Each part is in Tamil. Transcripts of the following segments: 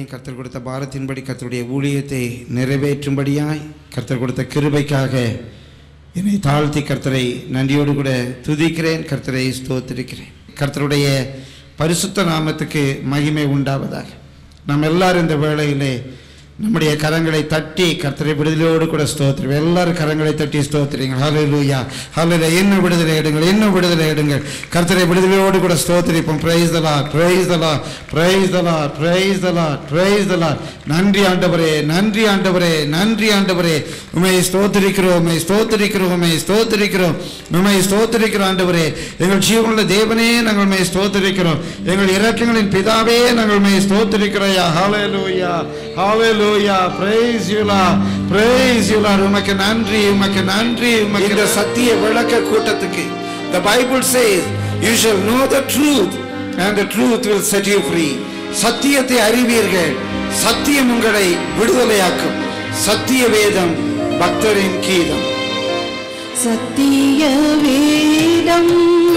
கர்த்தர் கொடுத்த பாரத்தின்படி கர்த்தருடைய ஊழியத்தை நிறைவேற்றும்படியாய் கர்த்தர் கொடுத்த கிருபைக்காக என்னை தாழ்த்தி கர்த்தரை நன்றியோடு கூட துதிக்கிறேன் கர்த்தரை ஸ்தோத்திருக்கிறேன் கர்த்தருடைய பரிசுத்த நாமத்துக்கு மகிமை உண்டாவதாக நாம் எல்லாரும் இந்த வேளையிலே நம்முடைய கரங்களை தட்டி கர்த்தரை விடுதலையோடு கூட ஸ்தோத்திரம் எல்லாரும் கரங்களை தட்டி ஸ்தோத்திரிங்க ஹalleluya ஹalleluya இன்னும் விடுதலை எடுங்கள் இன்னும் விடுதலை எடுங்கள் கர்த்தரை விடுதலையோடு கூட ஸ்தோத்திரிப்போம் praise the lord praise the lord praise the lord praise the lord praise the lord நன்றி ஆண்டவரே நன்றி ஆண்டவரே நன்றி ஆண்டவரே உமை ஸ்தோத்திரிக்கிறோம் உமை ஸ்தோத்திரிக்கிறோம் உமை ஸ்தோத்திரிக்கிறோம் உமை ஸ்தோத்திரிக்கிறோம் ஆண்டவரே எங்கள் ஜீவனுள்ள தேவனே நாங்கள் உமை ஸ்தோத்திரிக்கிறோம் எங்கள் இரக்கங்களின் பிதாவே நாங்கள் உமை ஸ்தோத்திரிக்கிறோயா ஹalleluya ஹalleluya praise you lord praise you lord உமக்கு நன்றி உமக்கு நன்றி உமக்கு இந்த சத்திய விளக்க கூட்டத்துக்கு the bible says you shall know the truth and the truth will set you free சத்தியத்தை அறிவீர்கள் சத்தியம் உங்களை விடுதலையாக்கும் சத்திய வேதம் பக்தரின் கீதம் சத்திய வேதம்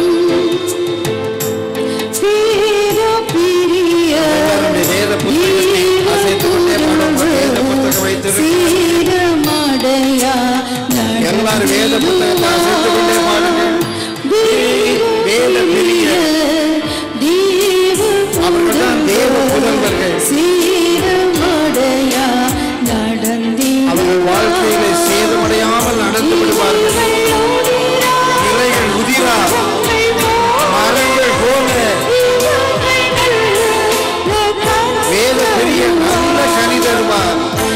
வீர பிரிய எல்லாருடைய வேத புத்தகத்தை அசைத்துக் கொண்டே பாடுவோம். வேத புத்தகம் வைத்திருக்கிறேன். சீரமடையா எல்லாரும் வேத புத்தகத்தை அசைத்துக் கொண்டே பாடுங்கள். வேத பிரிய. அவர்கள்தான் தேவ புதல்வர்கள். சீரமடையா நடந்தே அவர்கள் வாழ்க்கையிலே சேதமடையாமல் நடந்து விடுவார்கள் இலைகள் உதிரா மரங்கள் போல வேத பெரிய நல்ல கனி தருவார்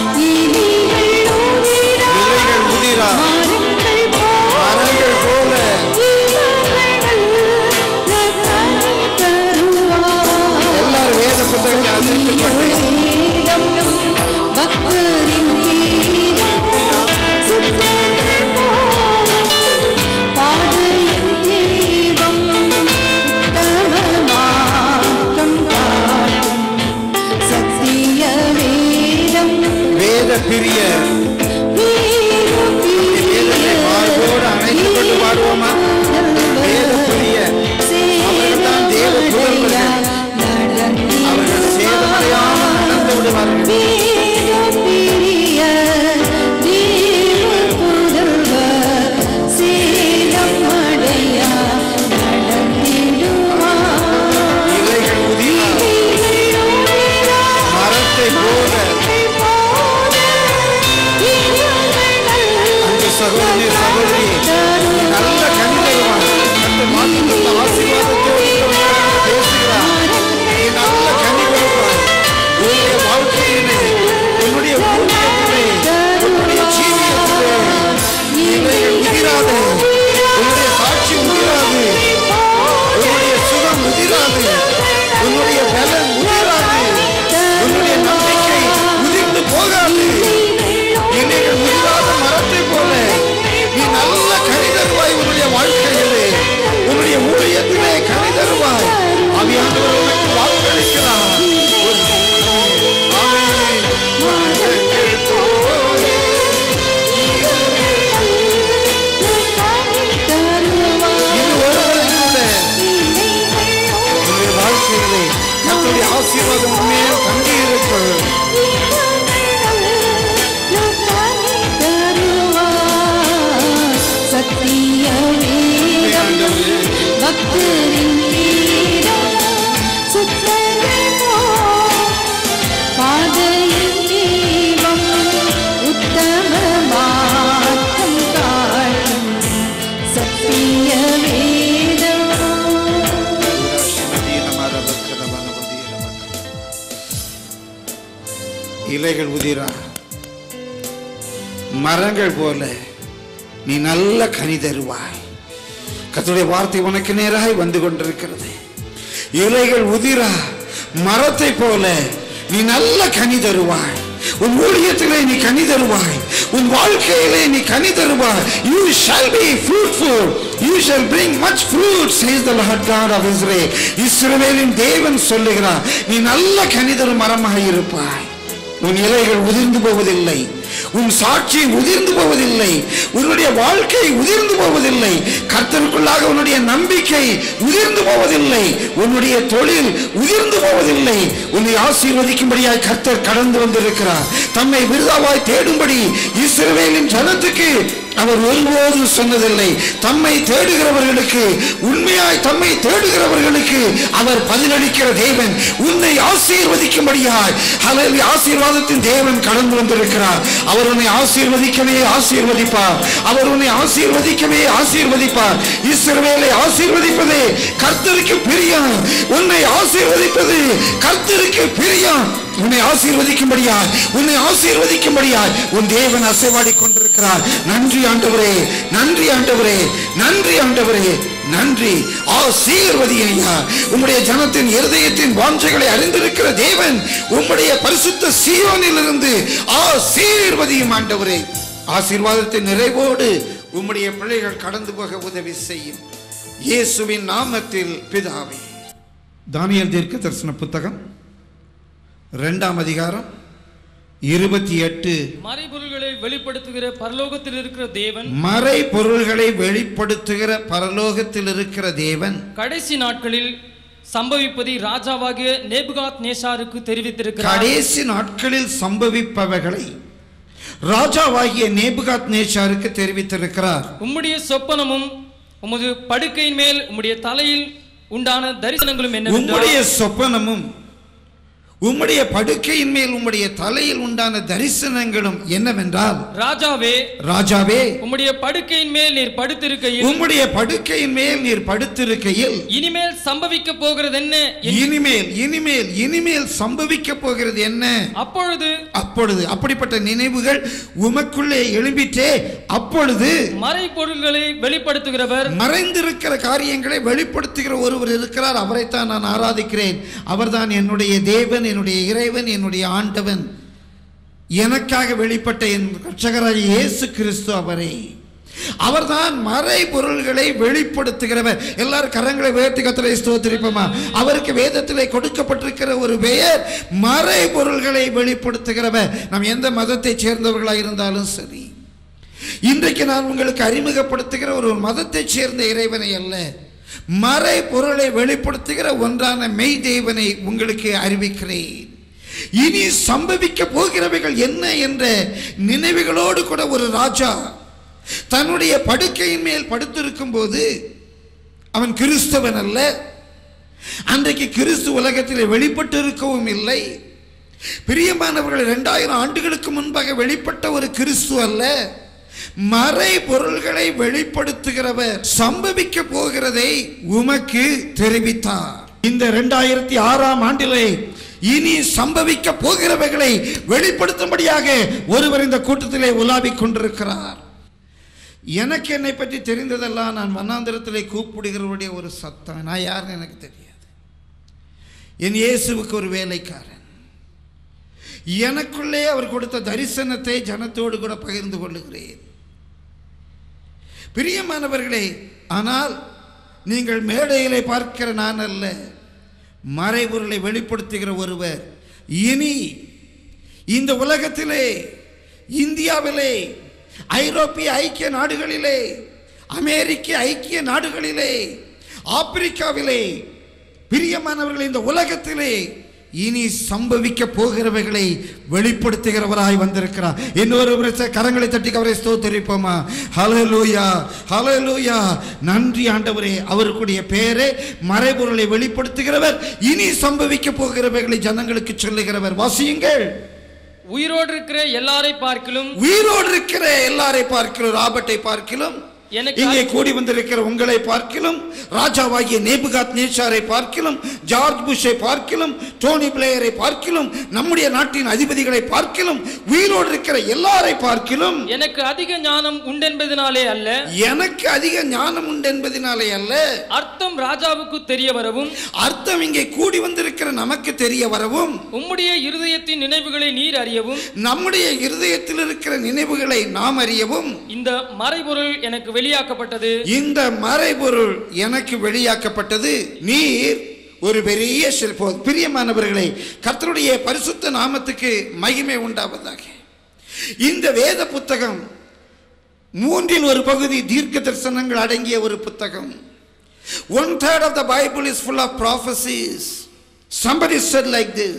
இலைகள் உதிரா மரங்கள் போல எல்லாரும் வேத புத்தகத்தை அசைத்துக் கொண்டு சத்திய வேதம் வேத பிரிய வேதத்தை மார்போடு அணைத்துக் கொண்டு பாடுவோமா வேத பிரிய அவர்கள்தான் தேவ புதல்வர்கள். அவர்கள் சேதமடையாமல் நடந்து விடுவார்கள் இலைகள் உதிரா மரத்தை போல அன்பு சகோதரி சகோதரி நல்ல கனி தருவான் கர்த்தர் வாக்குத்தத்த ஆசீர்வாதத்தோடு பேசுகிறார் நீ நல்ல கனி கொடுப்பாய் உன்னுடைய வாழ்க்கையிலே உன்னுடைய ஊழியத்திலே உன்னுடைய ஜீவியத்திலே இலைகள் உதிராது உன்னுடைய சாட்சி உதிராது உன்னுடைய சுகம் உதிராது உன்னுடைய பலன் உதிராது உன்னுடைய நம்பிக்கை உதிர்ந்து போகாது இலைகள் உதிராத மரத்தை போல நீ நல்ல கனி தருவாய் உன்னுடைய வாழ்க்கையிலே உன்னுடைய ஊழியத்திலே கனி தருவாய் அவியானவர் உனக்கு வாக்களிக்கிறார் ஆமென். மரங்கள் போலே இது ஒருவரை கூட உன்னுடைய வாழ்க்கையிலே கர்த்தருடைய ஆசீர்வாதம் உண்மையாக தங்கி இருக்கும் சத்திய வேதம் பக்தரின் கீதம் சுத்தமோ பாதையின் தீபம் உத்தம மார்க்கம் காட்டும் சத்திய வேதம் இலைகள் உதிரா மரங்கள் போல நீ நல்ல கனி தருவாய் கர்த்தருடைய வார்த்தை உனக்கு நேராய் வந்து கொண்டிருக்கிறது இலைகள் உதிரா மரத்தை போல நீ நல்ல கனி தருவாய் உன் ஊழியத்திலே நீ கனி தருவாய் உன் வாழ்க்கையிலே நீ கனி தருவாய் you shall be fruitful you shall bring much fruit says the Lord God of Israel இஸ்ரவேலின் தேவன் சொல்லுகிறார் நீ நல்ல கனி தரும் மரமாக இருப்பாய் உன் இலைகள் உதிர்ந்து போவதில்லை உன் சாட்சி உதிர்ந்து போவதில்லை உன்னுடைய வாழ்க்கை உதிர்ந்து போவதில்லை கர்த்தருக்குள்ளாக உன்னுடைய நம்பிக்கை உதிர்ந்து போவதில்லை உன்னுடைய தொழில் உதிர்ந்து போவதில்லை உன்னை ஆசீர்வதிக்கும்படியாய் கர்த்தர் கடந்து வந்திருக்கிறார் தம்மை விருதாவாய் தேடும்படி இஸ்ரவேலின் ஜனத்துக்கு அவர் ஒருபோதும் சொன்னதில்லை தம்மை தேடுகிறவர்களுக்கு உண்மையாய் தம்மை தேடுகிறவர்களுக்கு அவர் பதிலளிக்கிற தேவன் உன்னை ஆசீர்வதிக்கும்படியாய் அல்லது ஆசீர்வாதத்தின் தேவன் கடந்து வந்திருக்கிறார் அவர் உன்னை ஆசீர்வதிக்கவே ஆசீர்வதிப்பார் அவர் உன்னை ஆசீர்வதிக்கவே ஆசீர்வதிப்பார் இஸ்ரவேலை ஆசீர்வதிப்பது கர்த்தருக்கு பிரியம் உன்னை ஆசீர்வதிப்பது கர்த்தருக்கு பிரியம் உன்னை ஆசீர்வதிக்கும்படியாய் உன்னை ஆசீர்வதிக்கும்படியாய் உன் தேவன் அசைவாடி கொண்டிருக்கிறார் நன்றி ஆண்டவரே நன்றி ஆண்டவரே நன்றி ஆண்டவரே நன்றி ஆசீர்வதி ஐயா உம்முடைய ஜனத்தின் இருதயத்தின் வாஞ்சைகளை அறிந்திருக்கிற தேவன் உம்முடைய பரிசுத்த சீயோனிலிருந்து ஆசீர்வதியும் ஆண்டவரே ஆசீர்வாதத்தின் நிறைவோடு உம்முடைய பிள்ளைகள் கடந்து போக உதவி செய்யும் இயேசுவின் நாமத்தில் பிதாவே தானியல் தீர்க்க தரிசன புத்தகம் ரெண்டாம் அதிகாரம் இருபத்தி எட்டு மறைபொருள்களை வெளிப்படுத்துகிற பரலோகத்தில் இருக்கிற தேவன் மறை பொருள்களை வெளிப்படுத்துகிற பரலோகத்தில் இருக்கிற தேவன் கடைசி நாட்களில் சம்பவிப்பதை ராஜாவாகிய நேபுகாத் நேஷாருக்கு தெரிவித்திருக்கிறார் கடைசி நாட்களில் சம்பவிப்பவைகளை ராஜாவாகிய நேபுகாத் நேஷாருக்கு தெரிவித்திருக்கிறார் உம்முடைய சொப்பனமும் உமது படுக்கையின் மேல் உம்முடைய தலையில் உண்டான தரிசனங்களும் என்னவென்றால் உம்முடைய சொப்பனமும் உம்முடைய படுக்கையின் மேல் உம்முடைய தலையில் உண்டான தரிசனங்களும் என்னவென்றால் ராஜாவே ராஜாவே உம்முடைய படுக்கையின் மேல் நீர் படுத்திருக்கையில் உம்முடைய படுக்கையின் மேல் நீர் படுத்திருக்கையில் இனிமேல் சம்பவிக்க போகிறது என்ன என்று- இனிமேல் இனிமேல் இனிமேல் சம்பவிக்க போகிறது என்ன அப்பொழுது அப்பொழுது அப்படிப்பட்ட நினைவுகள் உமக்குள்ளே எழும்பிட்டே அப்பொழுது மறைபொருள்களை வெளிப்படுத்துகிறவர் மறைந்திருக்கிற காரியங்களை வெளிப்படுத்துகிற ஒருவர் இருக்கிறார் அவரைத்தான் நான் ஆராதிக்கிறேன் அவர்தான் என்னுடைய தேவன் என்னுடைய இறைவன் என்னுடைய ஆண்டவன் எனக்காக வெளிப்பட்ட என் ரட்சகராக இயேசு கிறிஸ்து அவரே அவர்தான் மறை பொருள்களை வெளிப்படுத்துகிறவர் எல்லாரும் கரங்களை உயர்த்தி கத்தரை ஸ்தோத்திரிப்போமா அவருக்கு வேதத்திலே கொடுக்கப்பட்டிருக்கிற ஒரு பெயர் மறை பொருள்களை வெளிப்படுத்துகிறவர் நாம் எந்த மதத்தை சேர்ந்தவர்களாக இருந்தாலும் சரி இன்றைக்கு நான் உங்களுக்கு அறிமுகப்படுத்துகிற ஒரு மதத்தைச் சேர்ந்த இறைவனை அல்ல மறை பொருளை வெளிப்படுத்துகிற ஒன்றான மெய் தேவனை உங்களுக்கு அறிவிக்கிறேன் இனி சம்பவிக்க போகிறவைகள் என்ன என்ற நினைவுகளோடு கூட ஒரு ராஜா தன்னுடைய படுக்கையின் மேல் படுத்திருக்கும் போது அவன் கிறிஸ்தவன் அல்ல அன்றைக்கு கிறிஸ்து உலகத்தில் வெளிப்பட்டு இருக்கவும் இல்லை பிரியமானவர்கள் இரண்டாயிரம் ஆண்டுகளுக்கு முன்பாக வெளிப்பட்ட ஒரு கிறிஸ்து அல்ல மறை பொருள்களை வெளிப்படுத்துகிறவர் சம்பவிக்க போகிறதை உமக்கு தெரிவித்தார் இந்த இரண்டாயிரத்தி ஆறாம் ஆண்டிலே இனி சம்பவிக்க போகிறவைகளை வெளிப்படுத்தும்படியாக ஒருவர் இந்த கூட்டத்திலே உலாவிக் கொண்டிருக்கிறார் எனக்கு என்னை பற்றி தெரிந்ததெல்லாம் நான் வண்ணாந்திரத்திலே கூப்பிடுகிறவருடைய ஒரு சத்தம் நான் யாருன்னு எனக்கு தெரியாது என் இயேசுவுக்கு ஒரு வேலைக்காரன் எனக்குள்ளே அவர் கொடுத்த தரிசனத்தை ஜனத்தோடு கூட பகிர்ந்து கொள்ளுகிறேன் பிரியமானவர்களே ஆனால் நீங்கள் மேடையிலே பார்க்கிற நான் அல்ல மறைபொருளை வெளிப்படுத்துகிற ஒருவர் இனி இந்த உலகத்திலே இந்தியாவிலே ஐரோப்பிய ஐக்கிய நாடுகளிலே அமெரிக்க ஐக்கிய நாடுகளிலே ஆப்பிரிக்காவிலே பிரியமானவர்கள் இந்த உலகத்திலே இனி சம்பவிக்க போகிறவைகளை வெளிப்படுத்துகிறவராய் வந்திருக்கிறார் இன்னொரு பிரச்ச- கரங்களை தட்டி அவரை ஸ்தோத்தரிப்போமா ஹalleluya ஹalleluya நன்றி ஆண்டவரே அவருக்குடைய பேரே மறைபொருளை வெளிப்படுத்துகிறவர் இனி சம்பவிக்க போகிறவைகளை ஜனங்களுக்கு சொல்லுகிறவர் வாசியுங்கள் உயிரோடு இருக்கிற எல்லாரை பார்க்கிலும் உயிரோடு இருக்கிற எல்லாரை பார்க்கிறோம் ராபர்ட்டை பார்க்கிலும் எனக்கு இங்கே கூடி வந்திருக்கிற உங்களை பார்க்கிலும் ராஜாவாகிய நேபுகாத் நேச்சாரை பார்க்கிலும் ஜார்ஜ் புஷை பார்க்கிலும் டோனி பிளேயரை பார்க்கிலும் நம்முடைய நாட்டின் அதிபதிகளை பார்க்கிலும் உயிரோடு இருக்கிற எல்லாரை பார்க்கிலும் எனக்கு அதிக ஞானம் உண்டென்பதினாலே அல்ல எனக்கு அதிக ஞானம் உண்டு என்பதினாலே அல்ல அர்த்தம் ராஜாவுக்கு தெரிய வரவும் அர்த்தம் இங்கே கூடி வந்திருக்கிற நமக்கு தெரிய வரவும் உம்முடைய இருதயத்தின் நினைவுகளை நீர் அறியவும் நம்முடைய இருதயத்தில் இருக்கிற நினைவுகளை நாம் அறியவும் இந்த மறைபொருள் எனக்கு வெளியாக்கப்பட்டது இந்த மறைபொருள் எனக்கு வெளியாக்கப்பட்டது நீர் ஒரு பெரிய சிற்போ பிரியமானவர்களே கர்த்தருடைய பரிசுத்த நாமத்துக்கு மகிமை உண்டாவதாக இந்த வேத புத்தகம் மூன்றில் ஒரு பகுதி தீர்க்க தரிசனங்கள் அடங்கிய ஒரு புத்தகம் one third of the Bible is full of prophecies somebody said like this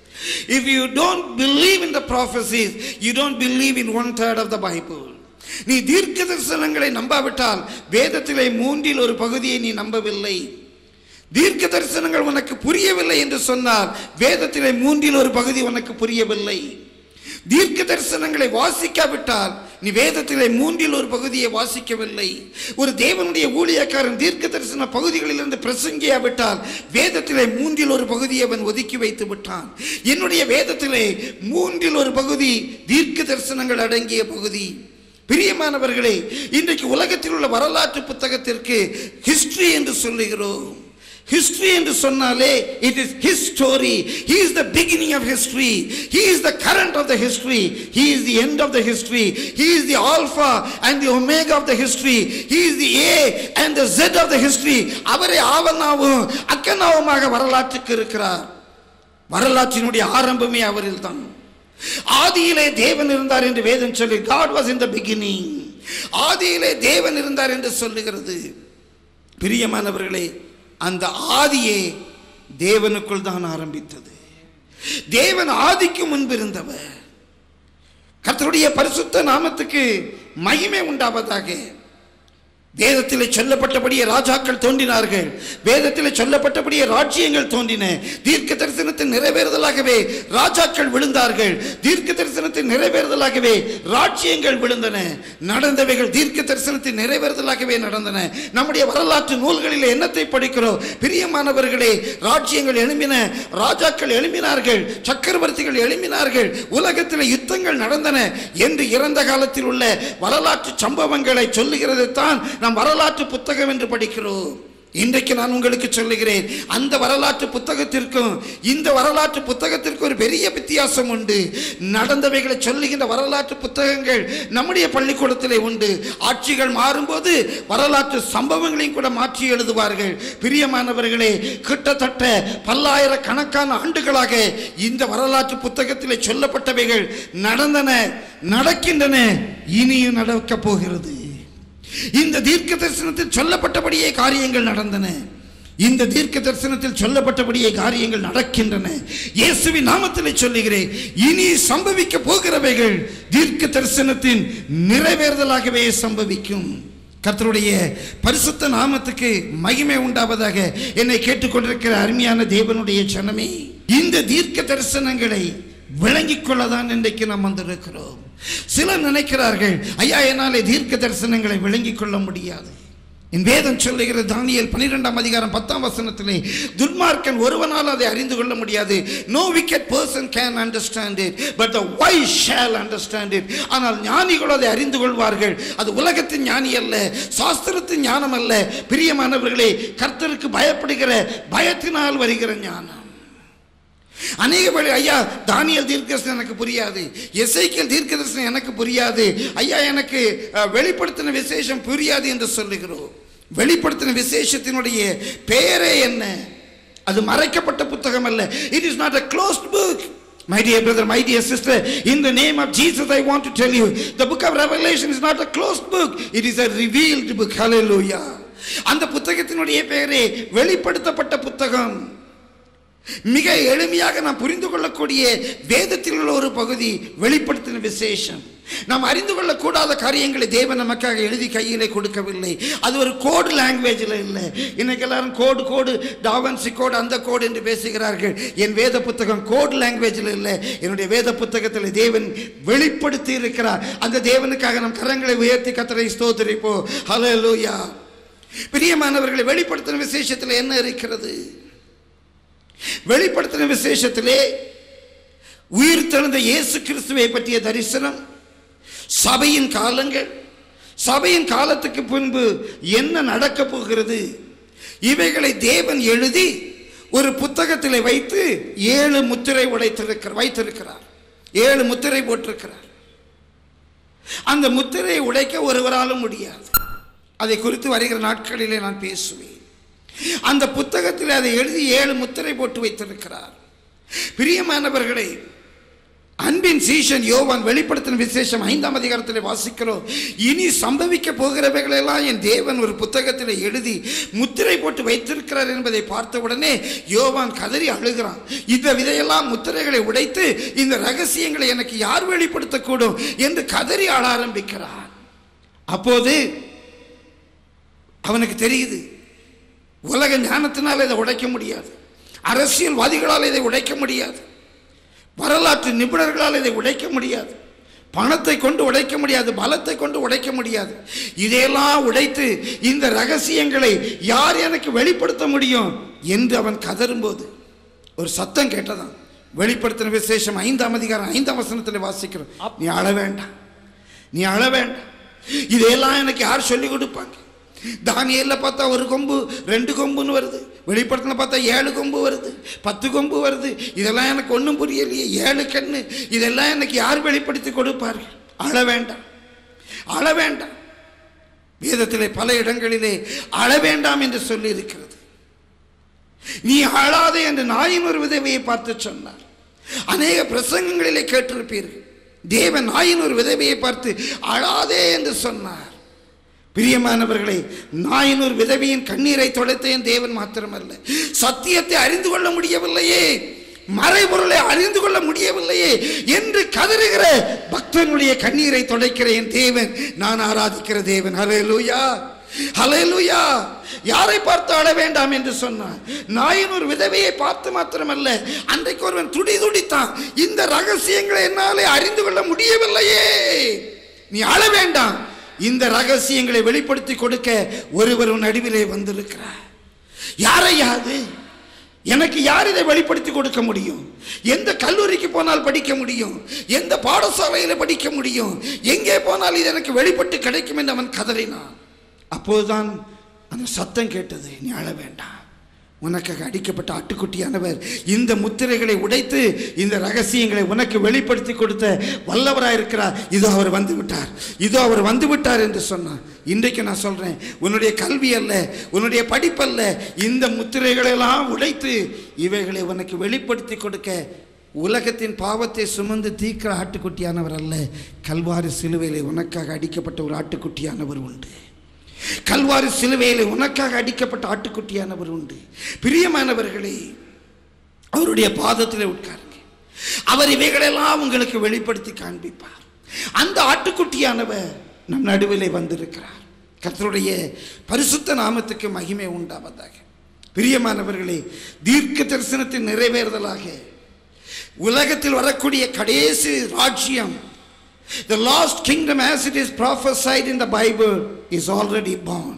if you don't believe in the prophecies you don't believe in one third of the bible நீ தீர்க்க தரிசனங்களை நம்பாவிட்டால் வேதத்திலே மூன்றில் ஒரு பகுதியை நீ நம்பவில்லை தீர்க்க தரிசனங்கள் உனக்கு புரியவில்லை என்று சொன்னால் வேதத்திலே மூன்றில் ஒரு பகுதி உனக்கு புரியவில்லை தீர்க்க தரிசனங்களை வாசிக்காவிட்டால் நீ வேதத்திலே மூன்றில் ஒரு பகுதியை வாசிக்கவில்லை ஒரு தேவனுடைய ஊழியக்காரன் தீர்க்க தரிசன பகுதிகளிலிருந்து பிரசங்கியாவிட்டால் வேதத்திலே மூன்றில் ஒரு பகுதியை அவன் ஒதுக்கி வைத்து விட்டான் என்னுடைய வேதத்திலே மூன்றில் ஒரு பகுதி தீர்க்க தரிசனங்கள் அடங்கிய பகுதி பிரியமானவர்களே இன்றைக்கு உலகத்தில் உள்ள வரலாற்று புத்தகத்திற்கு ஹிஸ்டரி என்று சொல்லுகிறோம் ஹிஸ்டரி என்று சொன்னாலே it is his story he is the beginning of history he is the current of the history he is the end of the history he is the alpha and the omega of the history he is the A and the Z of the history அவரே ஆவனாவும் அக்கனாவுமாக வரலாற்றுக்கு இருக்கிறார் வரலாற்றினுடைய ஆரம்பமே அவரில் தான் ஆதியிலே தேவன் இருந்தார் என்று வேதம் சொல்லி God was in the beginning ஆதியிலே தேவன் இருந்தார் என்று சொல்லுகிறது பிரியமானவர்களே அந்த ஆதியே தேவனுக்குள் தான் ஆரம்பித்தது தேவன் ஆதிக்கு முன்பு இருந்தவர் கர்த்தருடைய பரிசுத்த நாமத்துக்கு மகிமை உண்டாவதாக வேதத்திலே சொல்லப்பட்டபடியே ராஜாக்கள் தோன்றினார்கள் வேதத்திலே சொல்லப்பட்டபடியே ராஜ்யங்கள் தோன்றின தீர்க்க தரிசனத்தின் நிறைவேறுதலாகவே ராஜாக்கள் விழுந்தார்கள் தீர்க்க தரிசனத்தின் நிறைவேறுதலாகவே ராஜ்யங்கள் விழுந்தன நடந்தவைகள் தீர்க்க தரிசனத்தின் நிறைவேறுதலாகவே நடந்தன நம்முடைய வரலாற்று நூல்களில் என்னத்தை படிக்கிறோம் பிரியமானவர்களே ராஜ்யங்கள் எழும்பின ராஜாக்கள் எழும்பினார்கள் சக்கரவர்த்திகள் எழும்பினார்கள் உலகத்தில் யுத்தங்கள் நடந்தன என்று இறந்த காலத்தில் உள்ள வரலாற்று சம்பவங்களை சொல்லுகிறது தான் நாம் வரலாற்று புத்தகம் என்று படிக்கிறோம் இன்றைக்கு நான் உங்களுக்கு சொல்லுகிறேன் அந்த வரலாற்று புத்தகத்திற்கும் இந்த வரலாற்று புத்தகத்திற்கும் ஒரு பெரிய வித்தியாசம் உண்டு நடந்தவைகளை சொல்லுகின்ற வரலாற்று புத்தகங்கள் நம்முடைய பள்ளிக்கூடத்திலே உண்டு ஆட்சிகள் மாறும்போது வரலாற்று சம்பவங்களையும் கூட மாற்றி எழுதுவார்கள் பிரியமானவர்களே கிட்டத்தட்ட பல்லாயிரக்கணக்கான ஆண்டுகளாக இந்த வரலாற்று புத்தகத்திலே சொல்லப்பட்டவைகள் நடந்தன நடக்கின்றன இனியும் நடக்கப் போகிறது இந்த தீர்க்க தரிசனத்தில் சொல்லப்பட்டபடியே காரியங்கள் நடந்தன இந்த தீர்க்க தரிசனத்தில் சொல்லப்பட்டபடியே காரியங்கள் நடக்கின்றன இயேசுவின் நாமத்திலே சொல்லுகிறேன் இனி சம்பவிக்க போகிறவைகள் தீர்க்க தரிசனத்தின் நிறைவேறுதலாகவே சம்பவிக்கும் கர்த்தருடைய பரிசுத்த நாமத்துக்கு மகிமை உண்டாவதாக என்னை கேட்டுக்கொண்டிருக்கிற அருமையான தேவனுடைய ஜனமே இந்த தீர்க்க தரிசனங்களை விளங்கிக் கொள்ளதான் இன்றைக்கு நாம் வந்திருக்கிறோம் சிலர் நினைக்கிறார்கள் ஐயா என்னாலே தீர்க்க தரிசனங்களை விளங்கிக் கொள்ள முடியாது என் வேதம் சொல்லுகிற தானியல் பன்னிரெண்டாம் அதிகாரம் பத்தாம் வசனத்திலே துன்மார்க்கன் ஒருவனால் அதை அறிந்து கொள்ள முடியாது no wicked person can understand it but the wise shall understand it ஆனால் ஞானிகள் அதை அறிந்து கொள்வார்கள் அது உலகத்தின் ஞானி அல்ல சாஸ்திரத்தின் ஞானம் அல்ல பிரியமானவர்களே கர்த்தருக்கு பயப்படுகிற பயத்தினால் வருகிற ஞானம் அநேக வழி ஐயா தானியல் தீர்க்கதரிசனம் எனக்கு புரியாது எசைக்கல் தீர்க்கதரிசனம் எனக்கு புரியாது ஐயா எனக்கு அஹ், வெளிப்படுத்தின விசேஷம் புரியாது என்று சொல்லுகிறோம் வெளிப்படுத்தின விசேஷத்தினுடைய பெயரே என்ன அது மறைக்கப்பட்ட புத்தகம் அல்ல it is not a closed book My dear brother, my dear sister, in the name of Jesus, I want to tell you the book of Revelation is not a closed book, it is a revealed book. Hallelujah. அந்த புத்தகத்தினுடைய பெயரே வெளிப்படுத்தப்பட்ட புத்தகம் மிக எளிமையாக நாம் புரிந்து கொள்ளக்கூடிய வேதத்தில் உள்ள ஒரு பகுதி வெளிப்படுத்தின விசேஷம் நாம் அறிந்து கொள்ளக்கூடாத காரியங்களை தேவன் நமக்காக எழுதி கையிலே கொடுக்கவில்லை அது ஒரு கோடு லாங்குவேஜில் இல்லை இன்னைக்கு எல்லாரும் கோடு கோடு டாவன்சி கோடு அந்த கோடு என்று பேசுகிறார்கள் என் வேத புத்தகம் கோடு லாங்குவேஜில் இல்லை என்னுடைய வேத புத்தகத்தில் தேவன் வெளிப்படுத்தி இருக்கிறார் அந்த தேவனுக்காக நம் கரங்களை உயர்த்தி கத்தரை ஸ்தோத்திரிப்போ ஹalleluya பிரியமானவர்களை வெளிப்படுத்தின விசேஷத்தில் என்ன இருக்கிறது வெளிப்படுத்தின விசேஷத்திலே உயிர் தெழுந்த இயேசு கிறிஸ்துவை பற்றிய தரிசனம் சபையின் காலங்கள் சபையின் காலத்துக்கு பின்பு என்ன நடக்கப் போகிறது இவைகளை தேவன் எழுதி ஒரு புத்தகத்தில் வைத்து ஏழு முத்திரை உடைத்திருக்கிற வைத்திருக்கிறார் ஏழு முத்திரை போட்டிருக்கிறார் அந்த முத்திரையை உடைக்க ஒருவராலும் முடியாது அதை குறித்து வருகிற நாட்களிலே நான் பேசுவேன் அந்த புத்தகத்தில் அதை எழுதி ஏழு முத்திரை போட்டு வைத்திருக்கிறார் பிரியமானவர்களே அன்பின் சீஷன் யோவான் வெளிப்படுத்தின விசேஷம் ஐந்தாம் அதிகாரத்தில் வாசிக்கிறோம் இனி சம்பவிக்க போகிறவைகளெல்லாம் என் தேவன் ஒரு புத்தகத்தில் எழுதி முத்திரை போட்டு வைத்திருக்கிறார் என்பதை பார்த்த உடனே யோவான் கதறி அழுகிறான் இந்த விதையெல்லாம் முத்திரைகளை உடைத்து இந்த ரகசியங்களை எனக்கு யார் வெளிப்படுத்தக்கூடும் என்று கதறி ஆள ஆரம்பிக்கிறான் அப்போது அவனுக்கு தெரியுது உலக ஞானத்தினால் இதை உடைக்க முடியாது அரசியல்வாதிகளால் இதை உடைக்க முடியாது வரலாற்று நிபுணர்களால் இதை உடைக்க முடியாது பணத்தை கொண்டு உடைக்க முடியாது பலத்தை கொண்டு உடைக்க முடியாது இதையெல்லாம் உடைத்து இந்த ரகசியங்களை யார் எனக்கு வெளிப்படுத்த முடியும் என்று அவன் கதறும்போது ஒரு சத்தம் கேட்டதான் வெளிப்படுத்தின விசேஷம் ஐந்தாம் அதிகாரம் ஐந்தாம் வசனத்தில் வாசிக்கிறோம் நீ அழ வேண்டாம் நீ அழ வேண்டாம் இதையெல்லாம் எனக்கு யார் சொல்லி கொடுப்பாங்க தானியல்ல பார்த்தா ஒரு கொம்பு ரெண்டு கொம்புன்னு வருது வெளிப்படத்துல பார்த்தா ஏழு கொம்பு வருது பத்து கொம்பு வருது இதெல்லாம் எனக்கு ஒன்றும் புரியலையே ஏழு கண்ணு இதெல்லாம் எனக்கு யார் வெளிப்படுத்தி கொடுப்பார்கள் அழ வேண்டாம் அழ வேண்டாம் வேதத்திலே பல இடங்களிலே அழ வேண்டாம் என்று சொல்லி இருக்கிறது நீ அழாதே என்று நாயின் ஒரு விதவையை பார்த்து சொன்னார் அநேக பிரசங்கங்களிலே கேட்டிருப்பீர்கள் தேவன் நாயின் ஒரு விதவையை பார்த்து அழாதே என்று சொன்னார் பிரியமானவர்களே நாயினூர் விதவியின் கண்ணீரை தொலைத்தேன் தேவன் மாத்திரமல்ல சத்தியத்தை அறிந்து கொள்ள முடியவில்லையே மறைபொருளை அறிந்து கொள்ள முடியவில்லையே என்று கதறுகிற பக்தனுடைய கண்ணீரை தொலைக்கிற என் தேவன் நான் ஆராதிக்கிற தேவன் ஹalleluya ஹalleluya யாரை பார்த்து அழ வேண்டாம் என்று சொன்னார் நாயின் ஒரு விதவையை பார்த்து மாத்திரமல்ல அன்றைக்கு ஒருவன் துடி துடித்தான் இந்த ரகசியங்களை என்னாலே அறிந்து கொள்ள முடியவில்லையே நீ அழ வேண்டாம் இந்த ரகசியங்களை வெளிப்படுத்தி கொடுக்க ஒருவர் உன் நடுவிலே வந்திருக்கிறார் யாரையா அது எனக்கு யார் இதை வெளிப்படுத்தி கொடுக்க முடியும் எந்த கல்லூரிக்கு போனால் படிக்க முடியும் எந்த பாடசாலையில் படிக்க முடியும் எங்கே போனால் இது எனக்கு வெளிப்பட்டு கிடைக்கும் என்று அவன் கதறினான் அப்போதுதான் அந்த சத்தம் கேட்டது நீ அழ வேண்டாம் உனக்காக அடிக்கப்பட்ட ஆட்டுக்குட்டியானவர் இந்த முத்திரைகளை உடைத்து இந்த ரகசியங்களை உனக்கு வெளிப்படுத்தி கொடுத்த வல்லவராயிருக்கிறார் இதோ அவர் வந்து விட்டார் இதோ அவர் வந்து விட்டார் என்று சொன்னார் இன்றைக்கு நான் சொல்றேன் உன்னுடைய கல்வி அல்ல உன்னுடைய படிப்பல்ல இந்த முத்திரைகளெல்லாம் உடைத்து இவைகளை உனக்கு வெளிப்படுத்தி கொடுக்க உலகத்தின் பாவத்தை சுமந்து தீர்க்கிற ஆட்டுக்குட்டியானவர் அல்ல கல்வாரி சிலுவையிலே உனக்காக அடிக்கப்பட்ட ஒரு ஆட்டுக்குட்டியானவர் உண்டு கல்வாரி சிலுவையிலே உனக்காக அடிக்கப்பட்ட ஆட்டுக்குட்டியானவர் உண்டு பிரியமானவர்களே அவருடைய பாதத்தில் உட்காருங்க அவர் இவைகளெல்லாம் உங்களுக்கு வெளிப்படுத்தி காண்பிப்பார் அந்த ஆட்டுக்குட்டியானவர் நம் நடுவிலே வந்திருக்கிறார் கர்த்தருடைய பரிசுத்த நாமத்துக்கு மகிமை உண்டாவதாக பிரியமானவர்களே தீர்க்க தரிசனத்தின் நிறைவேறுதலாக உலகத்தில் வரக்கூடிய கடைசி ராஜ்யம் The last kingdom as it is prophesied in the Bible is already born.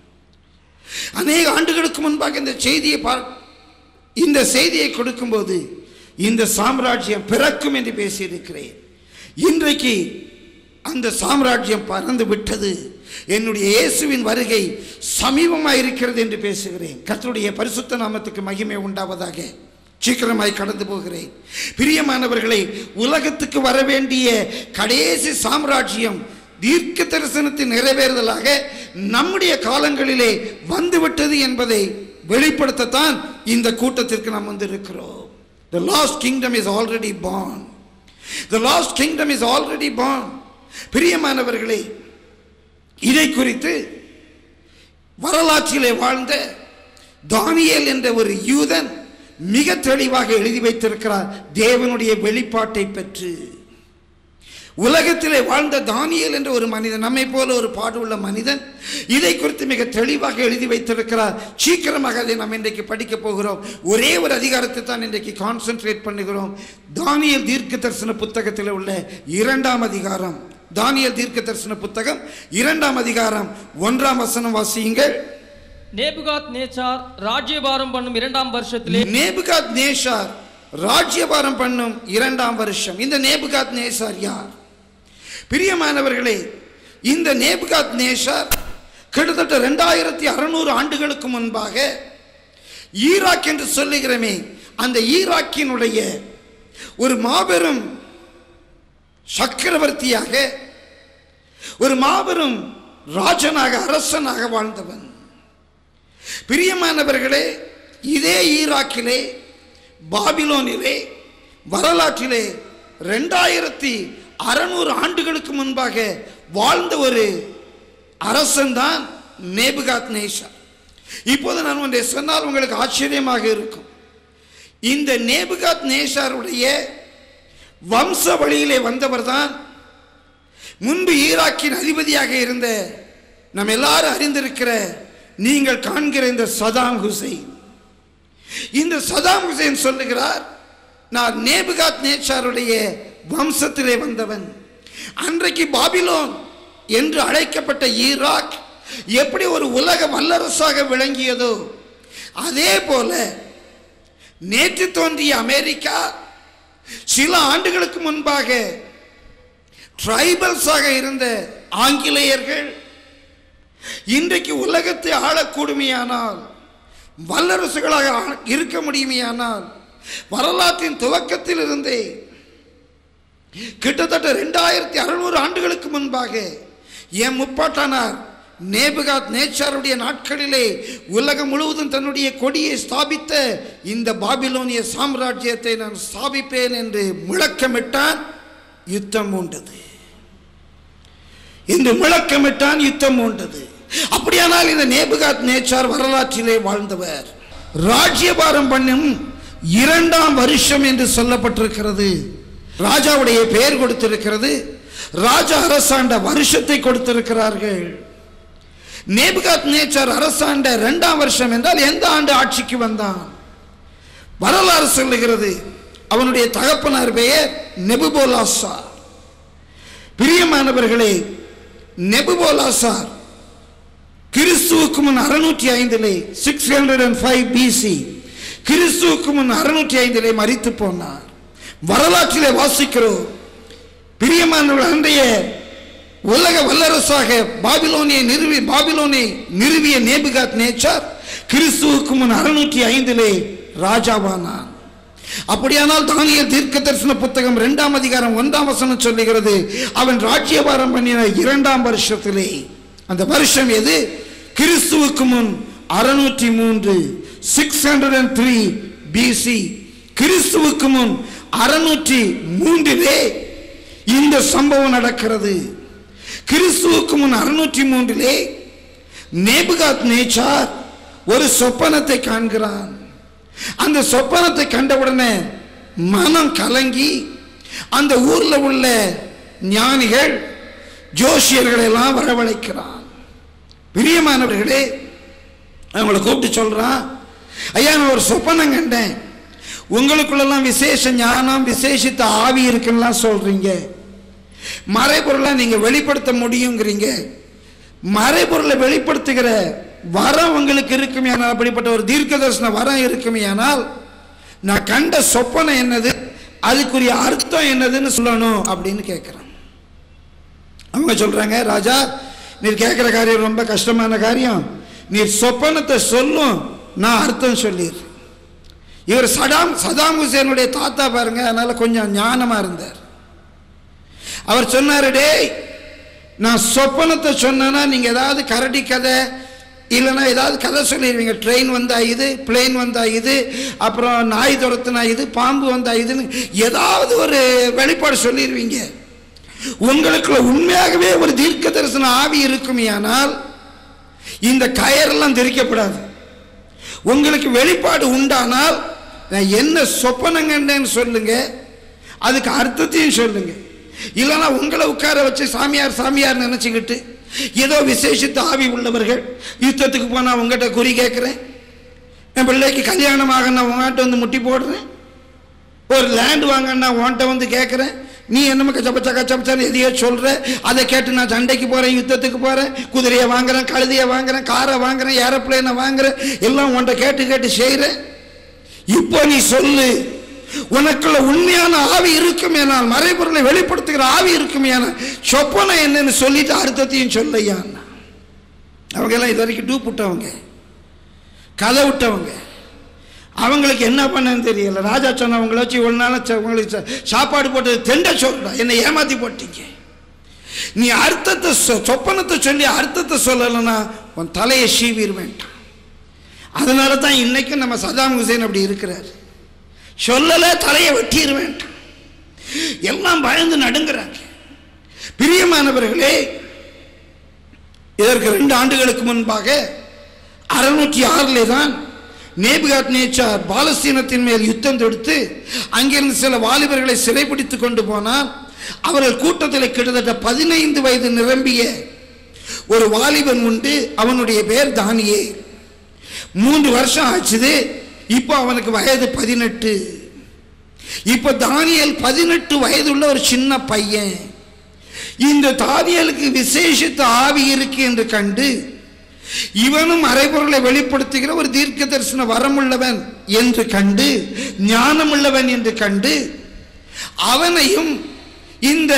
அநேக ஆண்டுகளுக்கு முன்பாக இந்த செய்தியை பார் இந்த செய்தியை கொடுக்கும்போது இந்த சாம்ராஜ்யம் பிறக்கும் என்று பேசியிருக்கிறேன் இன்றைக்கு அந்த சாம்ராஜ்யம் பறந்து விட்டது என்னுடைய இயேசுவின் வருகை சமீபமாக இருக்கிறது என்று பேசுகிறேன் கர்த்தருடைய பரிசுத்த நாமத்துக்கு மகிமை உண்டாவதாக சீக்கிரமாய் கடந்து போகிறேன் பிரியமானவர்களை உலகத்துக்கு வர வேண்டிய கடைசி சாம்ராஜ்யம் தீர்க்க தரிசனத்தின் நிறைவேறுதலாக நம்முடைய காலங்களிலே வந்துவிட்டது என்பதை வெளிப்படுத்தத்தான் இந்த கூட்டத்திற்கு நாம் வந்திருக்கிறோம் The lost kingdom is already born. The lost kingdom is already born. பிரியமானவர்களே இதை குறித்து வரலாற்றிலே வாழ்ந்த தானியேல் என்ற ஒரு யூதன் மிக தெளிவாக எழுதி வைத்திருக்கிறார் தேவனுடைய வெளிப்பாட்டை பெற்று உலகத்திலே வாழ்ந்த தானியேல் என்ற ஒரு மனிதன் நம்மை போல ஒரு பாடுள்ள மனிதன் இதை குறித்து மிக தெளிவாக எழுதி வைத்திருக்கிறார் சீக்கிரமாக அதை நாம் இன்றைக்கு படிக்க போகிறோம் ஒரே ஒரு அதிகாரத்தை தான் இன்றைக்கு கான்சென்ட்ரேட் பண்ணுகிறோம் தானியல் தீர்க்க தரிசன புத்தகத்தில் உள்ள இரண்டாம் அதிகாரம் தானியல் தீர்க்க தரிசன புத்தகம் இரண்டாம் அதிகாரம் ஒன்றாம் வசனம் வாசியுங்கள் நேபுகாத் நேச்சார் ராஜ்யபாரம் பண்ணும் இரண்டாம் வருஷத்திலே நேபுகாத் நேஷார் ராஜ்யபாரம் பண்ணும் இரண்டாம் வருஷம் இந்த நேபுகாத் நேஷார் யார் பிரியமானவர்களே இந்த நேபுகாத் நேஷார் கிட்டத்தட்ட ரெண்டாயிரத்தி அறுநூறு ஆண்டுகளுக்கு முன்பாக ஈராக் என்று சொல்லுகிறமே அந்த ஈராக்கினுடைய ஒரு மாபெரும் சக்கரவர்த்தியாக ஒரு மாபெரும் ராஜனாக அரசனாக வாழ்ந்தவன் பிரியமானவர்களே இதே ஈராக்கிலே பாபிலோனிலே வரலாற்றிலே ரெண்டாயிரத்தி அறநூறு ஆண்டுகளுக்கு முன்பாக வாழ்ந்த ஒரு அரசன்தான் நேபுகாத் நேஷா இப்போது நான் ஒன்றை சொன்னால் உங்களுக்கு ஆச்சரியமாக இருக்கும் இந்த நேபுகாத் நேஷாருடைய வம்ச வழியிலே வந்தவர்தான் முன்பு ஈராக்கின் அதிபதியாக இருந்த நம்ம எல்லாரும் அறிந்திருக்கிற நீங்கள் காண்கிற இந்த சதாம் ஹுசைன் இந்த சதாம் ஹுசைன் சொல்லுகிறார் நான் நேபுகாத் நேச்சாருடைய வம்சத்திலே வந்தவன் அன்றைக்கு பாபிலோன் என்று அழைக்கப்பட்ட ஈராக் எப்படி ஒரு உலக வல்லரசாக விளங்கியதோ அதே போல நேற்று தோன்றிய அமெரிக்கா சில ஆண்டுகளுக்கு முன்பாக ட்ரைபல்ஸாக இருந்த ஆங்கிலேயர்கள் இன்றைக்கு உலகத்தை ஆளக்கூடுமையானால் வல்லரசுகளாக ஆ- இருக்க முடியுமையானால் வரலாற்றின் துவக்கத்தில் இருந்தே கிட்டத்தட்ட ரெண்டாயிரத்தி அறுநூறு ஆண்டுகளுக்கு முன்பாக என் முப்பாட்டானார் நேபுகாத் நேச்சாருடைய நாட்களிலே உலகம் முழுவதும் தன்னுடைய கொடியை ஸ்தாபித்த இந்த பாபிலோனிய சாம்ராஜ்யத்தை நான் ஸ்தாபிப்பேன் என்று முழக்கமிட்டான் யுத்தம் உண்டது என்று முழக்கமிட்டான் யுத்தம் உண்டது அப்படியானால் இந்த நேபுகாத் நேச்சார் வரலாற்றிலே வாழ்ந்தவர் ராஜ்யபாரம் பண்ணும் இரண்டாம் வருஷம் என்று சொல்லப்பட்டிருக்கிறது ராஜாவுடைய பெயர் கொடுத்திருக்கிறது ராஜா அரசாண்ட வருஷத்தை கொடுத்திருக்கிறார்கள் நேபுகாத் நேச்சார் அரசாண்ட இரண்டாம் வருஷம் என்றால் எந்த ஆண்டு ஆட்சிக்கு வந்தான் வரலாறு சொல்லுகிறது அவனுடைய தகப்பனார் பெயர் நெபுபோலாசா பிரியமானவர்களே நெபுபோலாசார் கிறிஸ்துவுக்கு முன் அறுநூற்றி ஐந்திலே six hundred and five BC கிறிஸ்துவுக்கு முன் அறுநூற்றி ஐந்திலே மரித்து போனார் வரலாற்றிலே வாசிக்கிறோம் பிரியமானவர்கள் அன்றைய உலக வல்லரசாக பாபிலோனியை நிறுவி பாபிலோனை நிறுவிய நேபுகாத் நேச்சார் கிறிஸ்துவுக்கு முன் அறுநூற்றி ஐந்திலே ராஜாவானான் அப்படியானால் தானியல் தீர்க்க தரிசன புத்தகம் இரண்டாம் அதிகாரம் ஒன்றாம் வசனம் சொல்லுகிறது அவன் ராஜ்யபாரம் பண்ணின இரண்டாம் வருஷத்திலே அந்த வருஷம் எது கிறிஸ்துவுக்கு முன் அறுநூற்றி மூன்று six hundred and three BC கிறிஸ்துவுக்கு முன் அறுநூற்றி மூன்றிலே இந்த சம்பவம் நடக்கிறது கிறிஸ்துவுக்கு முன் அறுநூற்றி மூன்றிலே நேபுகாத் நேச்சார் ஒரு சொப்பனத்தை காண்கிறான் அந்த சொப்பனத்தை கண்டவுடனே மனம் கலங்கி அந்த ஊர்ல உள்ள ஞானிகள் ஜோசியர்களை எல்லாம் வரவழைக்கிறான் பிரியமானவர்களே அவங்கள கூப்பிட்டு சொல்றான் ஐயா நான் ஒரு சொப்பனம் கண்டேன் உங்களுக்குள்ளெல்லாம் விசேஷ ஞானம் விசேஷித்த ஆவி இருக்குன்னுலாம் சொல்றீங்க மறைபொருளை நீங்க வெளிப்படுத்த முடியுங்கிறீங்க மறைபொருளை வெளிப்படுத்துகிற வரம் உங்களுக்கு இருக்குமேயானால் அப்படிப்பட்ட ஒரு தீர்க்க தரிசன வரம் இருக்குமேயானால் நான் கண்ட சொப்பனம் என்னது அதுக்குரிய அர்த்தம் என்னதுன்னு சொல்லணும் அப்படின்னு கேட்குறேன் அவங்க சொல்றாங்க ராஜா நீர் கேட்குற காரியம் ரொம்ப கஷ்டமான காரியம் நீர் சொப்பனத்தை சொல்லும் நான் அர்த்தம் சொல்லிடுறேன் இவர் சடாம் சதாம் ஹுசேனுடைய தாத்தா பாருங்க அதனால கொஞ்சம் ஞானமா இருந்தார் அவர் சொன்னாரு டேய் நான் சொப்பனத்தை சொன்னேன்னா நீங்க ஏதாவது கரடி கதை இல்லைன்னா ஏதாவது கதை சொல்லிடுவீங்க ட்ரெயின் வந்தா இது பிளேன் வந்தா இது அப்புறம் நாய் துரத்துனா இது பாம்பு வந்தா இதுன்னு ஏதாவது ஒரு வெளிப்பாடு சொல்லிடுவீங்க உங்களுக்குள்ள உண்மையாகவே ஒரு தீர்க்க தரிசன ஆவி இருக்குமேயானால் இந்த கயரெல்லாம் தெரிக்கப்படாது உங்களுக்கு வெளிப்பாடு உண்டானால் நான் என்ன சொப்பனம் கண்டேன்னு சொல்லுங்க அதுக்கு அர்த்தத்தையும் சொல்லுங்க இல்லைன்னா உங்களை உட்கார வச்சு சாமியார் சாமியார் நினச்சிக்கிட்டு ஏதோ விசேஷித்த ஆவி உள்ளவர்கள் யுத்தத்துக்கு போனால் உங்ககிட்ட குறி கேட்குறேன் என் பிள்ளைக்கு கல்யாணம் ஆக நான் உங்கள்கிட்ட வந்து முட்டி போடுறேன் ஒரு லேண்ட் வாங்க நான் உன்கிட்ட வந்து கேட்குறேன் நீ என்னமோ கச்சப்பச்சா கச்சப்பச்சான்னு எதையோ சொல்கிற அதை கேட்டு நான் சண்டைக்கு போகிறேன் யுத்தத்துக்கு போகிறேன் குதிரையை வாங்குறேன் கழுதையை வாங்குறேன் காரை வாங்குறேன் ஏரோப்ளேனை வாங்குறேன் எல்லாம் உன்கிட்ட கேட்டு கேட்டு செய்கிறேன் இப்போ நீ சொல்லு உனக்குள்ள உண்மையான ஆவி இருக்குமேனால் மறைபொருளை வெளிப்படுத்துகிற ஆவி இருக்குமேனால் சொப்பனை என்னன்னு சொல்லிட்டு அர்த்தத்தையும் சொல்லையா அவங்க எல்லாம் இது வரைக்கும் டூப் விட்டவங்க கதை விட்டவங்க அவங்களுக்கு என்ன பண்ணன்னு தெரியல ராஜா சொன்னவங்கள வச்சு ஒரு நாள் ச- உங்களுக்கு ச- சாப்பாடு போட்டது தெண்ட சொல்றா என்னை ஏமாத்தி போட்டீங்க நீ அர்த்தத்தை சொ- சொப்பனத்தை சொல்லி அர்த்தத்தை சொல்லலைன்னா உன் தலையை சீவிர் வேண்டாம் அதனால தான் இன்னைக்கும் நம்ம சதாம் ஹுசேன் அப்படி இருக்கிறார் சொல்லலை தலையை வெட்டிட வேண்டாம் எல்லாம் பயந்து நடுங்கிறாங்க பிரியமானவர்களே இதற்கு ரெண்டு ஆண்டுகளுக்கு முன்பாக அறுநூற்றி ஆறிலே தான் நேபுகாத் நேச்சார் பாலஸ்தீனத்தின் மேல் யுத்தம் தொடுத்து அங்கிருந்து சில வாலிபர்களை சிறைப்பிடித்துக் கொண்டு போனார் அவர்கள் கூட்டத்தில் கிட்டத்தட்ட பதினைந்து வயது நிரம்பிய ஒரு வாலிபன் உண்டு அவனுடைய பேர் தானியே மூன்று வருஷம் ஆச்சுது இப்போ அவனுக்கு வயது பதினெட்டு இப்போ தானியல் பதினெட்டு வயதுள்ள ஒரு சின்ன பையன் இந்த தானியலுக்கு விசேஷித்த ஆவி இருக்கு என்று கண்டு இவனும் அரைபொருளை வெளிப்படுத்துகிற ஒரு தீர்க்க தரிசன வரமுள்ளவன் என்று கண்டு ஞானமுள்ளவன் என்று கண்டு அவனையும் இந்த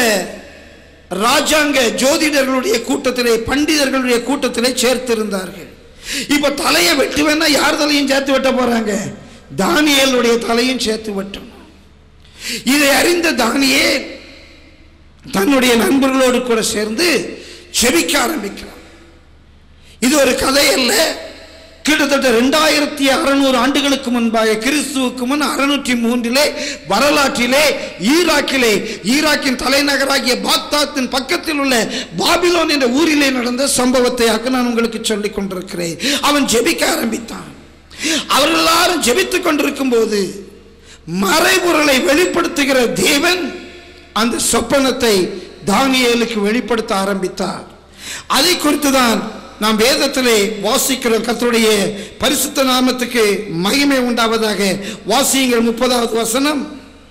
ராஜாங்க ஜோதிடர்களுடைய கூட்டத்திலே பண்டிதர்களுடைய கூட்டத்திலே சேர்த்திருந்தார்கள் இப்ப தலையை வெட்டுவேன்னா யார் தலையும் சேர்த்து வெட்ட போறாங்க தானியேலுடைய தலையும் சேர்த்து வெட்டணும் இதை அறிந்த தானியே தன்னுடைய நண்பர்களோடு கூட சேர்ந்து செபிக்க ஆரம்பிக்கிறான் இது ஒரு கதை அல்ல கிட்டத்தட்ட ரெண்டாயிரத்தி அறுநூறு ஆண்டுகளுக்கு முன்பாக கிறிஸ்துவுக்கு முன் அறுநூற்றி மூன்றிலே வரலாற்றிலே ஈராக்கிலே ஈராக்கின் தலைநகராகிய பாக்தாத்தின் பக்கத்தில் உள்ள பாபிலோன் என்ற ஊரிலே நடந்த சம்பவத்தையாக நான் உங்களுக்கு சொல்லிக் கொண்டிருக்கிறேன் அவன் ஜெபிக்க ஆரம்பித்தான் அவர்கள் எல்லாரும் ஜெபித்துக் கொண்டிருக்கும் போது மறைபொருளை வெளிப்படுத்துகிற தேவன் அந்த சொப்பனத்தை தானியேலுக்கு வெளிப்படுத்த ஆரம்பித்தார் அதை குறித்து தான் நாம் வேதத்திலே வாசிக்கிற கர்த்தருடைய பரிசுத்த நாமத்துக்கு மகிமை உண்டாவதாக வாசியுங்கள் முப்பதாவது வசனம்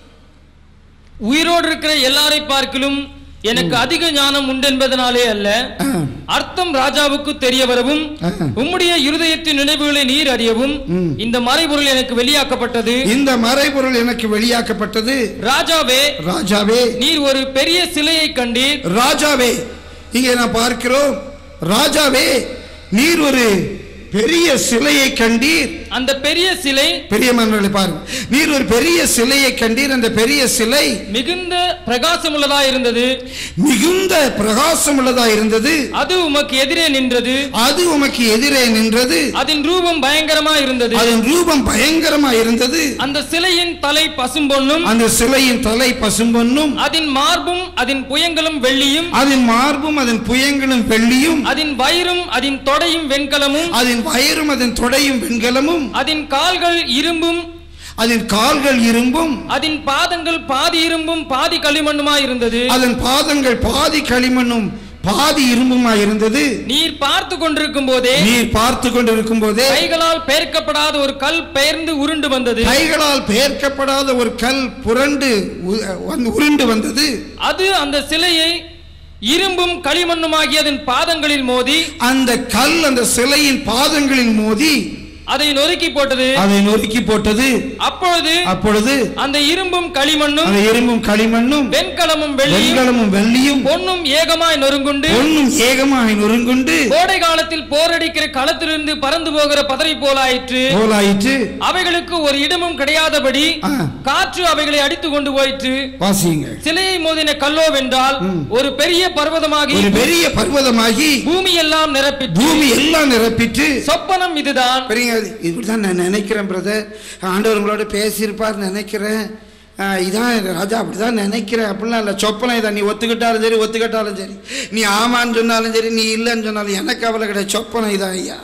உயிரோடு இருக்கிற எல்லாரை பார்க்கிலும் எனக்கு அதிக ஞானம் உண்டென்பதனாலே அல்ல ஆ, அர்த்தம் ராஜாவுக்கு தெரிய வரவும் ஆ. உம்முடைய இருதயத்தின் நினைவுகளை நீர் அறியவும் ம். இந்த மறைபொருள் எனக்கு வெளியாக்கப்பட்டது இந்த மறைபொருள் எனக்கு வெளியாக்கப்பட்டது ராஜாவே ராஜாவே நீர் ஒரு பெரிய சிலையை கண்டீர் ராஜாவே இங்கே நான் பார்க்கிறோம் ராஜாவே நீர் ஒரு பெரிய சிலையை கண்டீர் அந்த பெரிய சிலை பெரிய மன்னர்களை பாருங்க நீர் ஒரு பெரிய சிலையை கண்டீர் அந்த பெரிய சிலை மிகுந்த பிரகாசமுள்ளதா இருந்தது மிகுந்த பிரகாசம் உள்ளதா இருந்தது அது உமக்கு எதிரே நின்றது அது உமக்கு எதிரே நின்றது அதன் ரூபம் பயங்கரமா இருந்தது அதன் ரூபம் பயங்கரமா இருந்தது அந்த சிலையின் தலை பசும்பொன்னும் அந்த சிலையின் தலை பசும்பொன்னும் அதன் மார்பும் அதன் புயங்களும் வெள்ளியும் அதன் மார்பும் அதன் புயங்களும் வெள்ளியும் அதன் வயிறும் அதன் தொடையும் வெண்கலமும் அதன் வயிறும் அதன் தொடையும் வெண்கலமும் அதன் கால்கள் இரும்பும் அதன் கால்கள் இரும்பும் அதன் பாதங்கள் பாதி இரும்பும் பாதி களிமண்ணுமா இருந்தது அதன் பாதங்கள் பாதி களிமண்ணும் பாதி இரும்புமா இருந்தது நீர் பார்த்து கொண்டிருக்கும் போதே நீர் பார்த்து கொண்டிருக்கும் போதே கைகளால் பெயர்க்கப்படாத ஒரு கல் பெயர்ந்து உருண்டு வந்தது கைகளால் பெயர்க்கப்படாத ஒரு கல் புரண்டு உ- வந்து உருண்டு வந்தது அது அந்த சிலையை இரும்பும் களிமண்ணுமாகிய அதன் பாதங்களில் மோதி அந்த கல் அந்த சிலையின் பாதங்களில் மோதி அதை நொறுக்கி போட்டது அதை நொறுக்கி போட்டது அப்பொழுது அப்பொழுது அந்த இரும்பும் களிமண்ணும் அந்த இரும்பும் களிமண்ணும் வெண்கலமும் வெள்ளியும் வெண்கலமும் வெள்ளியும் பொன்னும் ஏகமாய் நொறுங்குண்டு பொன்னும் ஏகமாய் நொறுங்குண்டு கோடை காலத்தில் போரடிக்கிற களத்திலிருந்து பறந்து போகிற பதரை போலாயிற்று போலாயிற்று அவைகளுக்கு ஒரு இடமும் கிடையாதபடி ஆ. காற்று அவைகளை அடித்து கொண்டு போயிற்று வாசியுங்க சிலையை மோதின கல்லோவென்றால் ஒரு பெரிய பர்வதமாகி ஒரு பெரிய பர்வதமாகி பூமி எல்லாம் நிரப்பிற்று பூமி எல்லாம் நிரப்பிட்டு சொப்பனம் இதுதான் பெரிய இப்படிதான் நான் நினைக்கிறேன் பிரதர் ஆண்டவர் உங்களோட பேசியிருப்பார் நினைக்கிறேன் ஆ, இதான் ராஜா அப்படிதான் நினைக்கிறேன் அப்படிலாம் இல்லை சொப்பனம் இதான் நீ ஒத்துக்கிட்டாலும் சரி ஒத்துக்கிட்டாலும் சரி நீ ஆமான்னு சொன்னாலும் சரி நீ இல்லைன்னு சொன்னாலும் எனக்கு கவலை கிடையாது சொப்பனம் இதான் ஐயா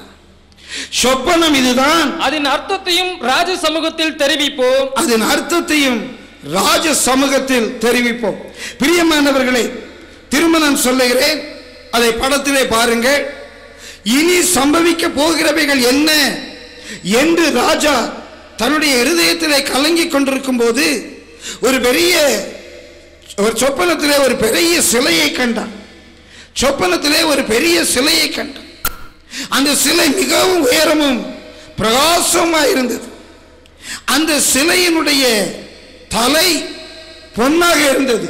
சொப்பனம் இதுதான் அதன் அர்த்தத்தையும் ராஜ சமூகத்தில் தெரிவிப்போம் அதன் அர்த்தத்தையும் ராஜ சமூகத்தில் தெரிவிப்போம் பிரியமானவர்களே திரும்ப நான் சொல்லுகிறேன் அதை படத்திலே பாருங்கள் இனி சம்பவிக்க போகிறவைகள் என்ன என்று ராஜா தன்னுடைய இருதயத்திலே கலங்கிக் கொண்டிருக்கும் போது ஒரு பெரிய ஒரு சொப்பனத்திலே ஒரு பெரிய சிலையை கண்டான் சொப்பனத்திலே ஒரு பெரிய சிலையை கண்டான் அந்த சிலை மிகவும் உயரமும் பிரகாசமாக இருந்தது அந்த சிலையினுடைய தலை பொன்னாக இருந்தது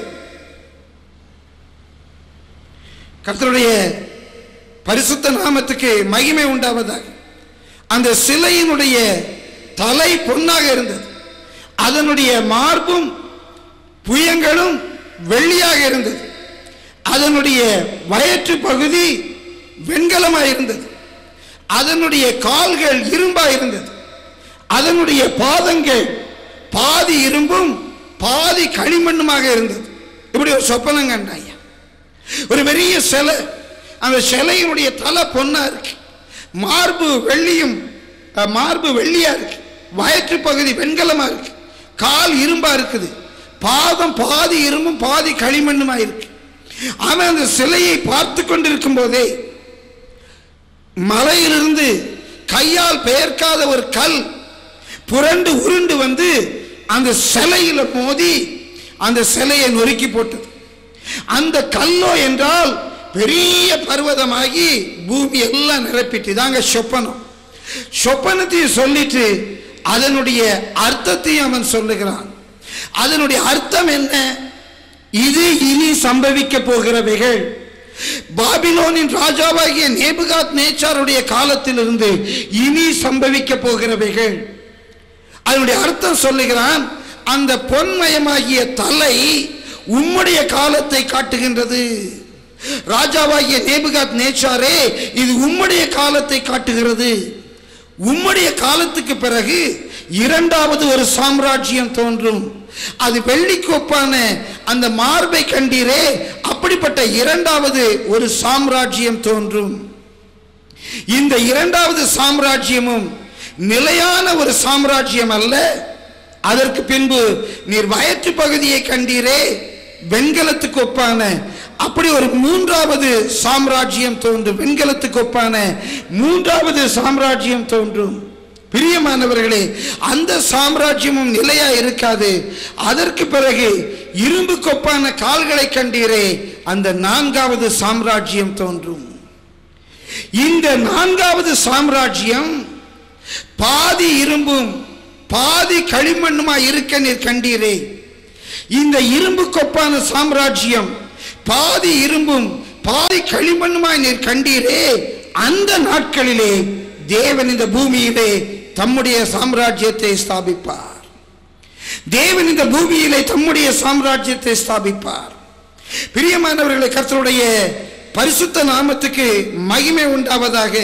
கர்த்தருடைய பரிசுத்த நாமத்துக்கு மகிமை உண்டாவதாக அந்த சிலையினுடைய தலை பொன்னாக இருந்தது அதனுடைய மார்பும் புயங்களும் வெள்ளியாக இருந்தது அதனுடைய வயிற்று பகுதி வெண்கலமாக இருந்தது அதனுடைய கால்கள் இரும்பாக இருந்தது அதனுடைய பாதங்கள் பாதி இரும்பும் பாதி களிமண்ணுமாக இருந்தது இப்படி ஒரு சொப்பனம் கண்டாங்க ஒரு பெரிய சிலை அந்த சிலையினுடைய தலை பொண்ணா இருக்கு மார்பு வெள்ளியும் அஹ், மார்பு வெள்ளியா இருக்கு வயிற்று பகுதி வெண்கலமா இருக்கு கால் இரும்பா இருக்குது பாதம் பாதி இரும்பும் பாதி களிமண்ணுமா இருக்கு அவன் அந்த சிலையை பார்த்து கொண்டிருக்கும் போதே மலையிலிருந்து கையால் பெயர்க்காத ஒரு கல் புரண்டு உருண்டு வந்து அந்த சிலையில மோதி அந்த சிலையை நொறுக்கி போட்டது அந்த கல்லோ என்றால் பெரிய பர்வதமாகி பூமி எல்லாம் நிரப்பிட்டு இதாங்க சொப்பனம் சொப்பனத்தையும் சொல்லிட்டு அதனுடைய அர்த்தத்தையும் அவன் சொல்லுகிறான் அதனுடைய அர்த்தம் என்ன இது இனி சம்பவிக்க போகிறவைகள் பாபிலோனின் ராஜாவாகிய நேபுகாத் நேச்சாருடைய காலத்திலிருந்து இனி சம்பவிக்க போகிறவைகள் அதனுடைய அர்த்தம் சொல்லுகிறான் அந்த பொன்மயமாகிய தலை உம்முடைய காலத்தை காட்டுகின்றது ராஜாவாகிய நேபுகாத் நேச்சாரே இது உம்முடைய காலத்தை காட்டுகிறது உம்முடைய காலத்துக்கு பிறகு இரண்டாவது ஒரு சாம்ராஜ்யம் தோன்றும் அது வெள்ளிக்கு ஒப்பான அந்த மார்பை கண்டீரே அப்படிப்பட்ட இரண்டாவது ஒரு சாம்ராஜ்யம் தோன்றும் இந்த இரண்டாவது சாம்ராஜ்யமும் நிலையான ஒரு சாம்ராஜ்யம் அல்ல அதற்கு பின்பு நீர் வயற்று பகுதியை கண்டீரே வெண்கலத்துக்கு ஒப்பான அப்படி ஒரு மூன்றாவது சாம்ராஜ்யம் தோன்றும் வெண்கலத்துக்கு ஒப்பான மூன்றாவது சாம்ராஜ்யம் தோன்றும் பிரியமானவர்களே அந்த சாம்ராஜ்யமும் நிலையா இருக்காது அதற்கு பிறகு இரும்பு கொப்பான கால்களை கண்டீரே அந்த நான்காவது சாம்ராஜ்யம் தோன்றும் இந்த நான்காவது சாம்ராஜ்யம் பாதி இரும்பும் பாதி களிமண்ணுமா இருக்க நீர் கண்டீரே இந்த இரும்பு கொப்பான சாம்ராஜ்யம் பாதி இரும்பும் பாதி களிமண்ணுமாய் நீர் கண்டீரே அந்த நாட்களிலே தேவன் இந்த பூமியிலே தம்முடைய சாம்ராஜ்யத்தை ஸ்தாபிப்பார் தேவன் இந்த பூமியிலே தம்முடைய சாம்ராஜ்யத்தை ஸ்தாபிப்பார் பிரியமானவர்களை கர்த்தருடைய பரிசுத்த நாமத்துக்கு மகிமை உண்டாவதாக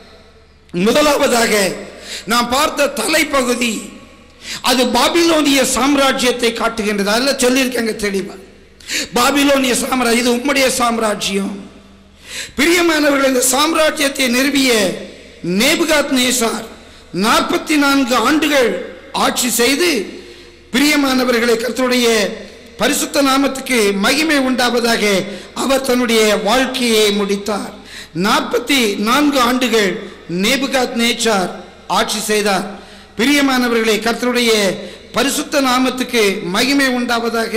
முதலாவதாக நாம் பார்த்த தலைப்பகுதி அது பாபிலோனிய சாம்ராஜ்யத்தை காட்டுகின்றது அதில் சொல்லியிருக்காங்க தெளிவா பாபிலோனிய சாம்ராஜ்யம் இது உம்முடைய சாம்ராஜ்யம் பிரியமானவர்கள் இந்த சாம்ராஜ்யத்தை நிறுவிய நேபுகாத் நேசார் நாற்பத்தி நான்கு ஆண்டுகள் ஆட்சி செய்து பிரியமானவர்களை கர்த்தருடைய பரிசுத்த நாமத்துக்கு மகிமை உண்டாவதாக அவர் தன்னுடைய வாழ்க்கையை முடித்தார் நாற்பத்தி நான்கு ஆண்டுகள் நேபுகாத் நேச்சார் ஆட்சி செய்தார் பிரியமானவர்களை கர்த்தருடைய பரிசுத்த நாமத்துக்கு மகிமை உண்டாவதாக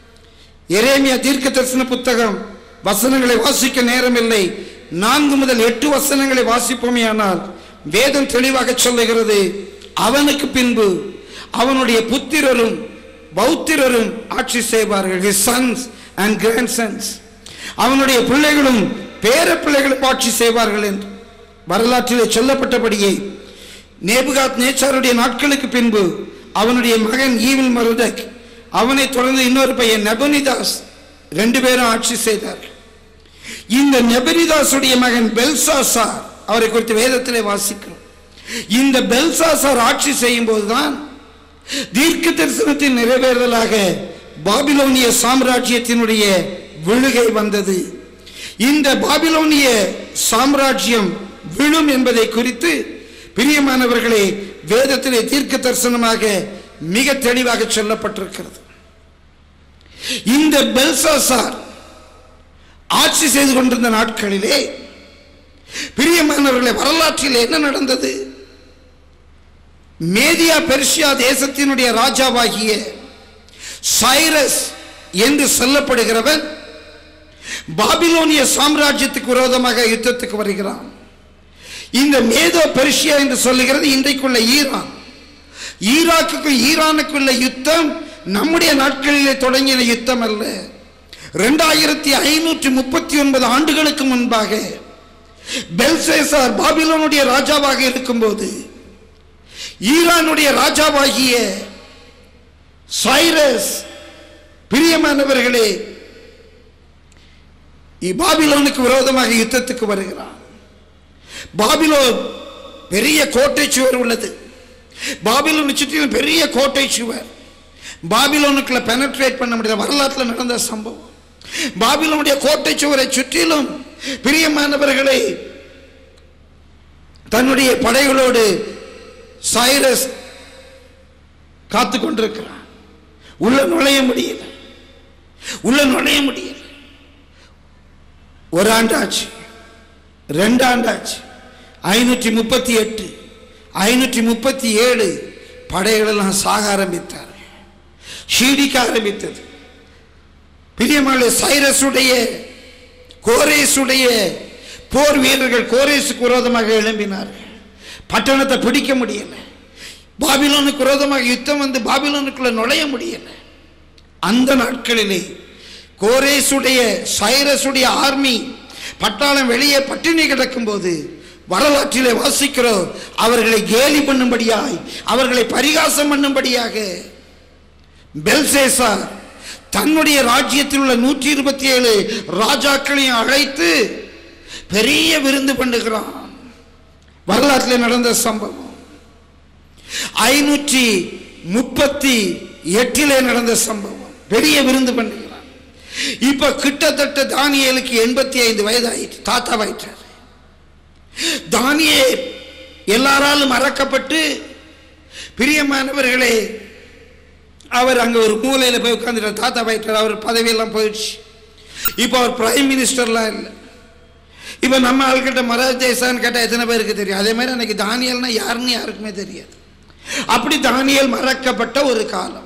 எரேமியா தீர்க்க தரிசன புத்தகம் வசனங்களை வாசிக்க நேரமில்லை நான்கு முதல் எட்டு வசனங்களை வாசிப்போமேயானால் வேதம் தெளிவாக சொல்லுகிறது அவனுக்கு பின்பு அவனுடைய புத்திரரும் பௌத்திரரும் ஆட்சி செய்வார்கள் his sons and grandsons அவனுடைய பிள்ளைகளும் பேர பிள்ளைகளும் ஆட்சி செய்வார்கள் என்று வரலாற்றிலே சொல்லப்பட்டபடியே நேபுகாத் நேச்சாருடைய நாட்களுக்கு பின்பு அவனுடைய மகன் ஈவில் மருதக் அவனை தொடர்ந்து இன்னொரு பையன் நெபனிதாஸ் ரெண்டு பேரும் ஆட்சி செய்தார்கள் இந்த நெபனிதாசுடைய மகன் பெல்சாசார் அவரை குறித்து வேதத்திலே வாசிக்கிறோம் இந்த பெல்சாசார் ஆட்சி செய்யும் போதுதான் தீர்க்க தரிசனத்தின் நிறைவேறுதலாக பாபிலோனிய சாம்ராஜ்யத்தினுடைய விழுகை வந்தது இந்த பாபிலோனிய சாம்ராஜ்யம் விழும் என்பதை குறித்து பிரியமானவர்களே வேதத்திலே தீர்க்க தரிசனமாக மிக தெளிவாக சொல்லப்பட்டிருக்கிறது இந்த பெல்சாசார் ஆட்சி செய்து கொண்டிருந்த நாட்களிலே பிரியமானவர்களே வரலாற்றில் என்ன நடந்தது மேதியா பெர்ஷியா தேசத்தினுடைய ராஜாவாகிய சைரஸ் என்று சொல்லப்படுகிறவன் பாபிலோனிய சாம்ராஜ்யத்துக்கு விரோதமாக யுத்தத்துக்கு வருகிறான் இந்த மேதோ பெர்ஷியா என்று சொல்லுகிறது இன்றைக்குள்ள ஈரான் ஈராக்குக்கும் ஈரானுக்குள்ள யுத்தம் நம்முடைய நாட்களிலே தொடங்கின யுத்தம் அல்ல ரெண்டாயிரத்தி ஐநூற்றி முப்பத்தி ஒன்பது ஆண்டுகளுக்கு முன்பாக பெல்சேசார் பாபிலோனுடைய ராஜாவாக இருக்கும்போது ஈரானுடைய ராஜாவாகிய சைரஸ் பிரியமானவர்களே பாபிலோனுக்கு விரோதமாக யுத்தத்துக்கு வருகிறான் பாபிலோன் பெரிய கோட்டை சுவர் உள்ளது பாபிலோனை சுற்றிலும் பெரிய கோட்டை சுவர் பாபிலோனுக்குள்ள பெனட்ரேட் பண்ண முடியல வரலாற்றில் நடந்த சம்பவம் பாபிலோனுடைய கோட்டை சுவரை சுற்றிலும் பிரியமானவர்களை தன்னுடைய படைகளோடு சைரஸ் காத்து கொண்டிருக்கிறான் உள்ள நுழைய முடியல உள்ள நுழைய முடியல ஒரு ஆண்டாச்சு ரெண்டு ஆண்டாச்சு ஐநூற்றி முப்பத்தி எட்டு ஐநூற்றி முப்பத்தி ஏழு படைகளெல்லாம் சாக ஆரம்பித்தார் ஷீடிக்க ஆரம்பித்தது பிரியமான சைரஸுடைய கோரேசுடைய போர் வீரர்கள் கோரேசுக்கு விரோதமாக எழும்பினார்கள் பட்டணத்தை பிடிக்க முடியல பாபிலோனுக்கு விரோதமாக யுத்தம் வந்து பாபிலோனுக்குள்ள நுழைய முடியல அந்த நாட்களிலே கோரேசுடைய சைரஸுடைய ஆர்மி பட்டாளம் வெளியே பட்டினி கிடக்கும்போது வரலாற்றிலே வாசிக்கிறோம் அவர்களை கேலி பண்ணும்படியாய் அவர்களை பரிகாசம் பண்ணும்படியாக பெல்சேசார் தன்னுடைய ராஜ்யத்தில் உள்ள நூற்றி இருபத்தி ஏழு ராஜாக்களையும் அழைத்து பெரிய விருந்து பண்ணுகிறான் வரலாற்றில் நடந்த சம்பவம் ஐநூற்றி முப்பத்தி எட்டிலே நடந்த சம்பவம் பெரிய விருந்து பண்ணுகிறான் இப்ப கிட்டத்தட்ட தானியலுக்கு எண்பத்தி ஐந்து வயதாயிற்று தாத்தாவாயிட்டார் தானியே எல்லாராலும் மறக்கப்பட்டு பிரியமானவர்களே அவர் அங்க ஒரு மூலையில போய் உட்கார்ந்துட்டார் தாத்தா போயிட்டார் அவர் பதவியெல்லாம் போயிடுச்சு இப்போ அவர் பிரைம் மினிஸ்டர்லாம் இல்லை இப்போ நம்ம ஆள்கிட்ட மராஜ் தேசான்னு கேட்டால் எத்தனை பேருக்கு தெரியும் அதே மாதிரி அன்னைக்கு தானியல்னா யாருன்னு யாருக்குமே தெரியாது அப்படி தானியல் மறக்கப்பட்ட ஒரு காலம்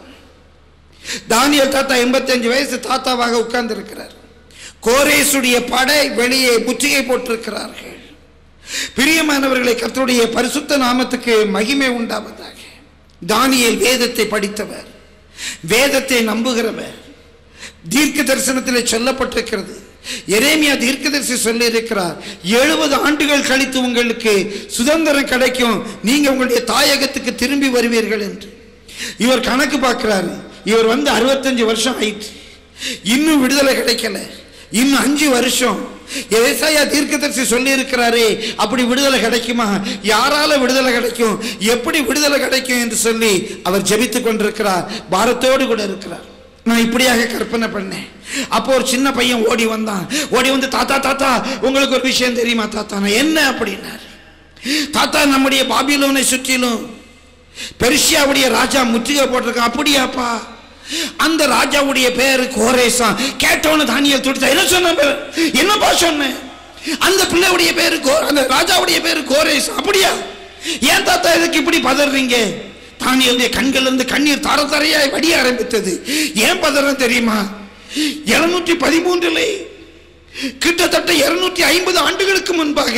தானியல் தாத்தா எண்பத்தஞ்சு வயசு தாத்தாவாக உட்கார்ந்து இருக்கிறார் கோரேசுடைய படை வெளியே முற்றுகை போட்டிருக்கிறார்கள் பிரியமானவர்களை கர்த்தருடைய பரிசுத்த நாமத்துக்கு மகிமை உண்டாவதாக தானியேல் வேதத்தை படித்தவர் வேதத்தை நம்புகிறவர் தீர்க்க தரிசனத்தில் சொல்லப்பட்டிருக்கிறது எரேமியா தீர்க்கதரிசி சொல்லி இருக்கிறார் எழுபது ஆண்டுகள் கழித்து உங்களுக்கு சுதந்திரம் கிடைக்கும் நீங்க உங்களுடைய தாயகத்துக்கு திரும்பி வருவீர்கள் என்று இவர் கணக்கு பார்க்கிறாரு இவர் வந்து அறுபத்தஞ்சு வருஷம் ஆயிற்று இன்னும் விடுதலை கிடைக்கல இன்னும் அஞ்சு வருஷம் ஏசாயா தீர்க்கதரிசி சொல்லி இருக்கிறாரே அப்படி விடுதலை கிடைக்குமா யாரால விடுதலை கிடைக்கும் எப்படி விடுதலை கிடைக்கும் என்று சொல்லி அவர் ஜெபித்துக் கொண்டிருக்கிறார் பாரத்தோடு கூட இருக்கிறார் நான் இப்படியாக கற்பனை பண்ணேன் அப்போ ஒரு சின்ன பையன் ஓடி வந்தான் ஓடி வந்து தாத்தா தாத்தா உங்களுக்கு ஒரு விஷயம் தெரியுமா தாத்தா நான் என்ன அப்படின்னார் தாத்தா நம்முடைய பாபிலோனை சுற்றிலும் பெருசியாவுடைய ராஜா முற்றுகை போட்டிருக்கான் அப்படியாப்பா அந்த ராஜாவுடைய பேரு கோரேசா கேட்டவன தானியல் துடித்தா என்ன சொன்ன என்னப்பா சொன்னேன் அந்த பிள்ளையுடைய பேரு கோ- அந்த ராஜாவுடைய பேரு கோரேஸ் அப்படியா ஏன் தாத்தா இதுக்கு இப்படி பதறீங்க தானியலுடைய கண்கள் இருந்து கண்ணீர் தர தரையாய் வடிய ஆரம்பித்தது ஏன் பதறம் தெரியுமா எழுநூற்றி பதிமூன்றிலே கிட்டத்தட்ட இருநூற்றி ஐம்பது ஆண்டுகளுக்கு முன்பாக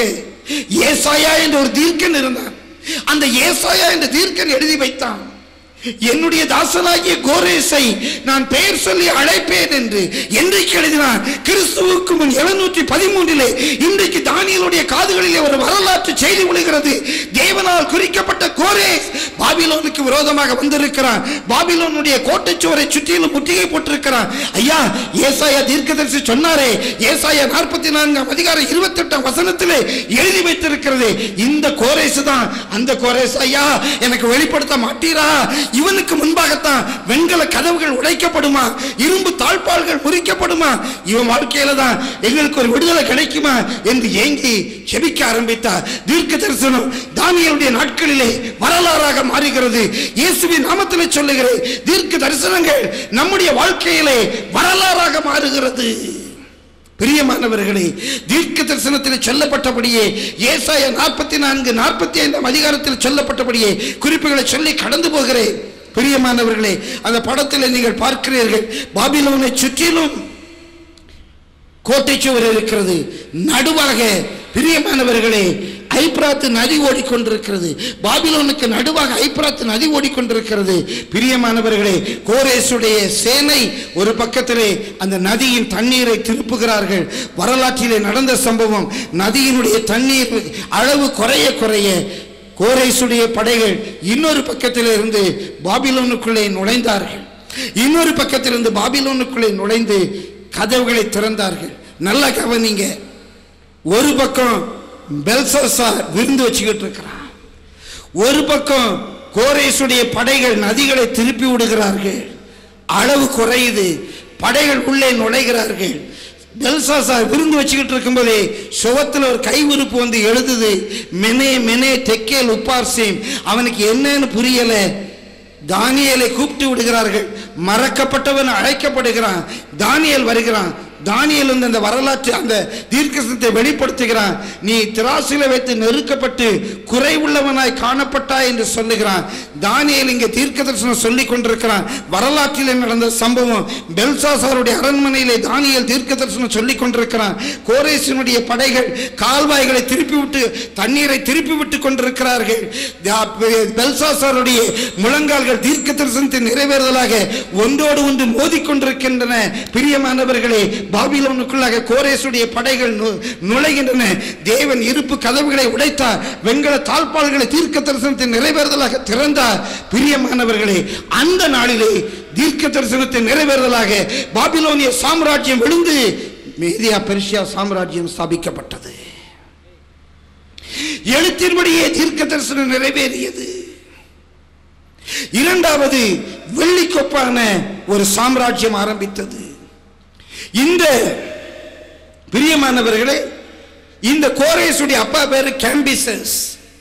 ஏசாயா என்ற ஒரு தீர்க்கன் இருந்தான் அந்த ஏசாயா என்ற தீர்க்கன் எழுதி வைத்தான் என்னுடைய தாசனாகிய கோரேசை நான் பெயர் சொல்லி அழைப்பேன் என்று என்றைக்கு எழுதினான் கிறிஸ்துவுக்கு முன் எழுநூற்றி பதிமூன்றிலே இன்றைக்கு தானியலுடைய காதுகளிலே ஒரு வரலாற்று செய்தி விழுகிறது தேவனால் குறிக்கப்பட்ட கோரேஸ் பாபிலோனுக்கு விரோதமாக வந்திருக்கிறான் பாபிலோனுடைய கோட்டைச்சுவரை சுற்றிலும் முற்றுகை போட்டிருக்கிறான் ஐயா ஏசாயா தீர்க்கதரிசி சொன்னாரே ஏசாயா நாற்பத்தி நான்காம் அதிகாரம் இருபத்தி எட்டாம் வசனத்திலே எழுதி வைத்திருக்கிறது இந்த கோரேஸ் தான் அந்த கோரேஸ் ஐயா எனக்கு வெளிப்படுத்த மாட்டீரா இவனுக்கு முன்பாகத்தான் வெண்கல கதவுகள் உடைக்கப்படுமா இரும்பு தாழ்பால்கள் முறிக்கப்படுமா இவன் வாழ்க்கையில தான் எங்களுக்கு ஒரு விடுதலை கிடைக்குமா என்று ஏங்கி செபிக்க ஆரம்பித்தார் தீர்க்க தரிசனம் தானியலுடைய நாட்களிலே வரலாறாக மாறுகிறது இயேசுவின் நாமத்திலே சொல்லுகிறேன் தீர்க்க தரிசனங்கள் நம்முடைய வாழ்க்கையிலே வரலாறாக மாறுகிறது பிரியமானவர்களே தீர்க்க தரிசனத்தில் சொல்லப்பட்டபடியே ஏசாய நாற்பத்தி நான்கு நாற்பத்தி ஐந்தாம் அதிகாரத்தில் சொல்லப்பட்டபடியே குறிப்புகளை சொல்லி கடந்து போகிறேன் பிரியமானவர்களே அந்த படத்தில் நீங்கள் பார்க்கிறீர்கள் பாபிலோனை சுற்றிலும் கோட்டை சுவர் இருக்கிறது நடுவாக பிரியமானவர்களே ஐப்ராத்து நதி ஓடிக்கொண்டிருக்கிறது பாபிலோனுக்கு நடுவாக ஐப்ராத்து நதி ஓடிக்கொண்டிருக்கிறது பிரியமானவர்களே கோரேசுடைய சேனை ஒரு பக்கத்திலே அந்த நதியின் தண்ணீரை திருப்புகிறார்கள் வரலாற்றிலே நடந்த சம்பவம் நதியினுடைய தண்ணீர் அளவு குறைய குறைய கோரேசுடைய படைகள் இன்னொரு பக்கத்தில் இருந்து பாபிலோனுக்குள்ளே நுழைந்தார்கள் இன்னொரு பக்கத்திலிருந்து பாபிலோனுக்குள்ளே நுழைந்து கதவுகளை திறந்தார்கள் நல்லா கவனிங்க ஒரு பக்கம் பெல்சோசார் விருந்து வச்சுக்கிட்டு இருக்கிறான் ஒரு பக்கம் கோரேசுடைய படைகள் நதிகளை திருப்பி விடுகிறார்கள் அளவு குறையுது படைகள் உள்ளே நுழைகிறார்கள் பெல்சாசார் விருந்து வச்சுக்கிட்டு இருக்கும்போதே சுவத்தில் ஒரு கை உறுப்பு வந்து எழுதுது மெனே மெனே தெக்கேல் உப்பார்சேம் அவனுக்கு என்னன்னு புரியல தானியேலை கூப்பிட்டு விடுகிறார்கள் மறக்கப்பட்டவன் அழைக்கப்படுகிறான் தானியேல் வருகிறான் தானியேல் வந்து அந்த வரலாற்று அந்த தீர்க்கசத்தை வெளிப்படுத்துகிறான் நீ திராசில வைத்து நெருக்கப்பட்டு குறைவுள்ளவனாய் காணப்பட்டாய் என்று சொல்லுகிறான் தானியேல் இங்கே தீர்க்க தரிசனம் சொல்லிக் கொண்டிருக்கிறான் வரலாற்றில் நடந்த சம்பவம் பெல்சாசாருடைய அரண்மனையிலே தானியேல் தீர்க்க தரிசனம் சொல்லிக் கொண்டிருக்கிறான் கோரேசினுடைய படைகள் கால்வாய்களை திருப்பி விட்டு தண்ணீரை திருப்பி விட்டு கொண்டிருக்கிறார்கள் தா- பெல்சாசாருடைய முழங்கால்கள் தீர்க்க தரிசனத்தை நிறைவேறுதலாக ஒன்றோடு ஒன்று மோதிக்கொண்டிருக்கின்றன பிரியமானவர்களே பாபிலோனுக்குள்ளாக கோரேசுடைய படைகள் நு- நுழைகின்றன தேவன் இருப்பு கதவுகளை உடைத்தார் வெண்கல தாழ்பால்களை தீர்க்க தரிசனத்தை நிறைவேறுதலாக திறந்தார் பிரியமானவர்களே அந்த நாளிலே தீர்க்க தரிசனத்தை நிறைவேறுதலாக பாபிலோனிய சாம்ராஜ்யம் விழுந்து மேதியா பெர்ஷியா சாம்ராஜ்யம் ஸ்தாபிக்கப்பட்டது எழுத்தின்படியே தீர்க்க தரிசனம் நிறைவேறியது இரண்டாவது வெள்ளிக்கொப்பான ஒரு சாம்ராஜ்யம் ஆரம்பித்தது இந்த பிரியமானவர்களே இந்த கோரேசுடைய அப்பா பேரு கேம்பிசஸ்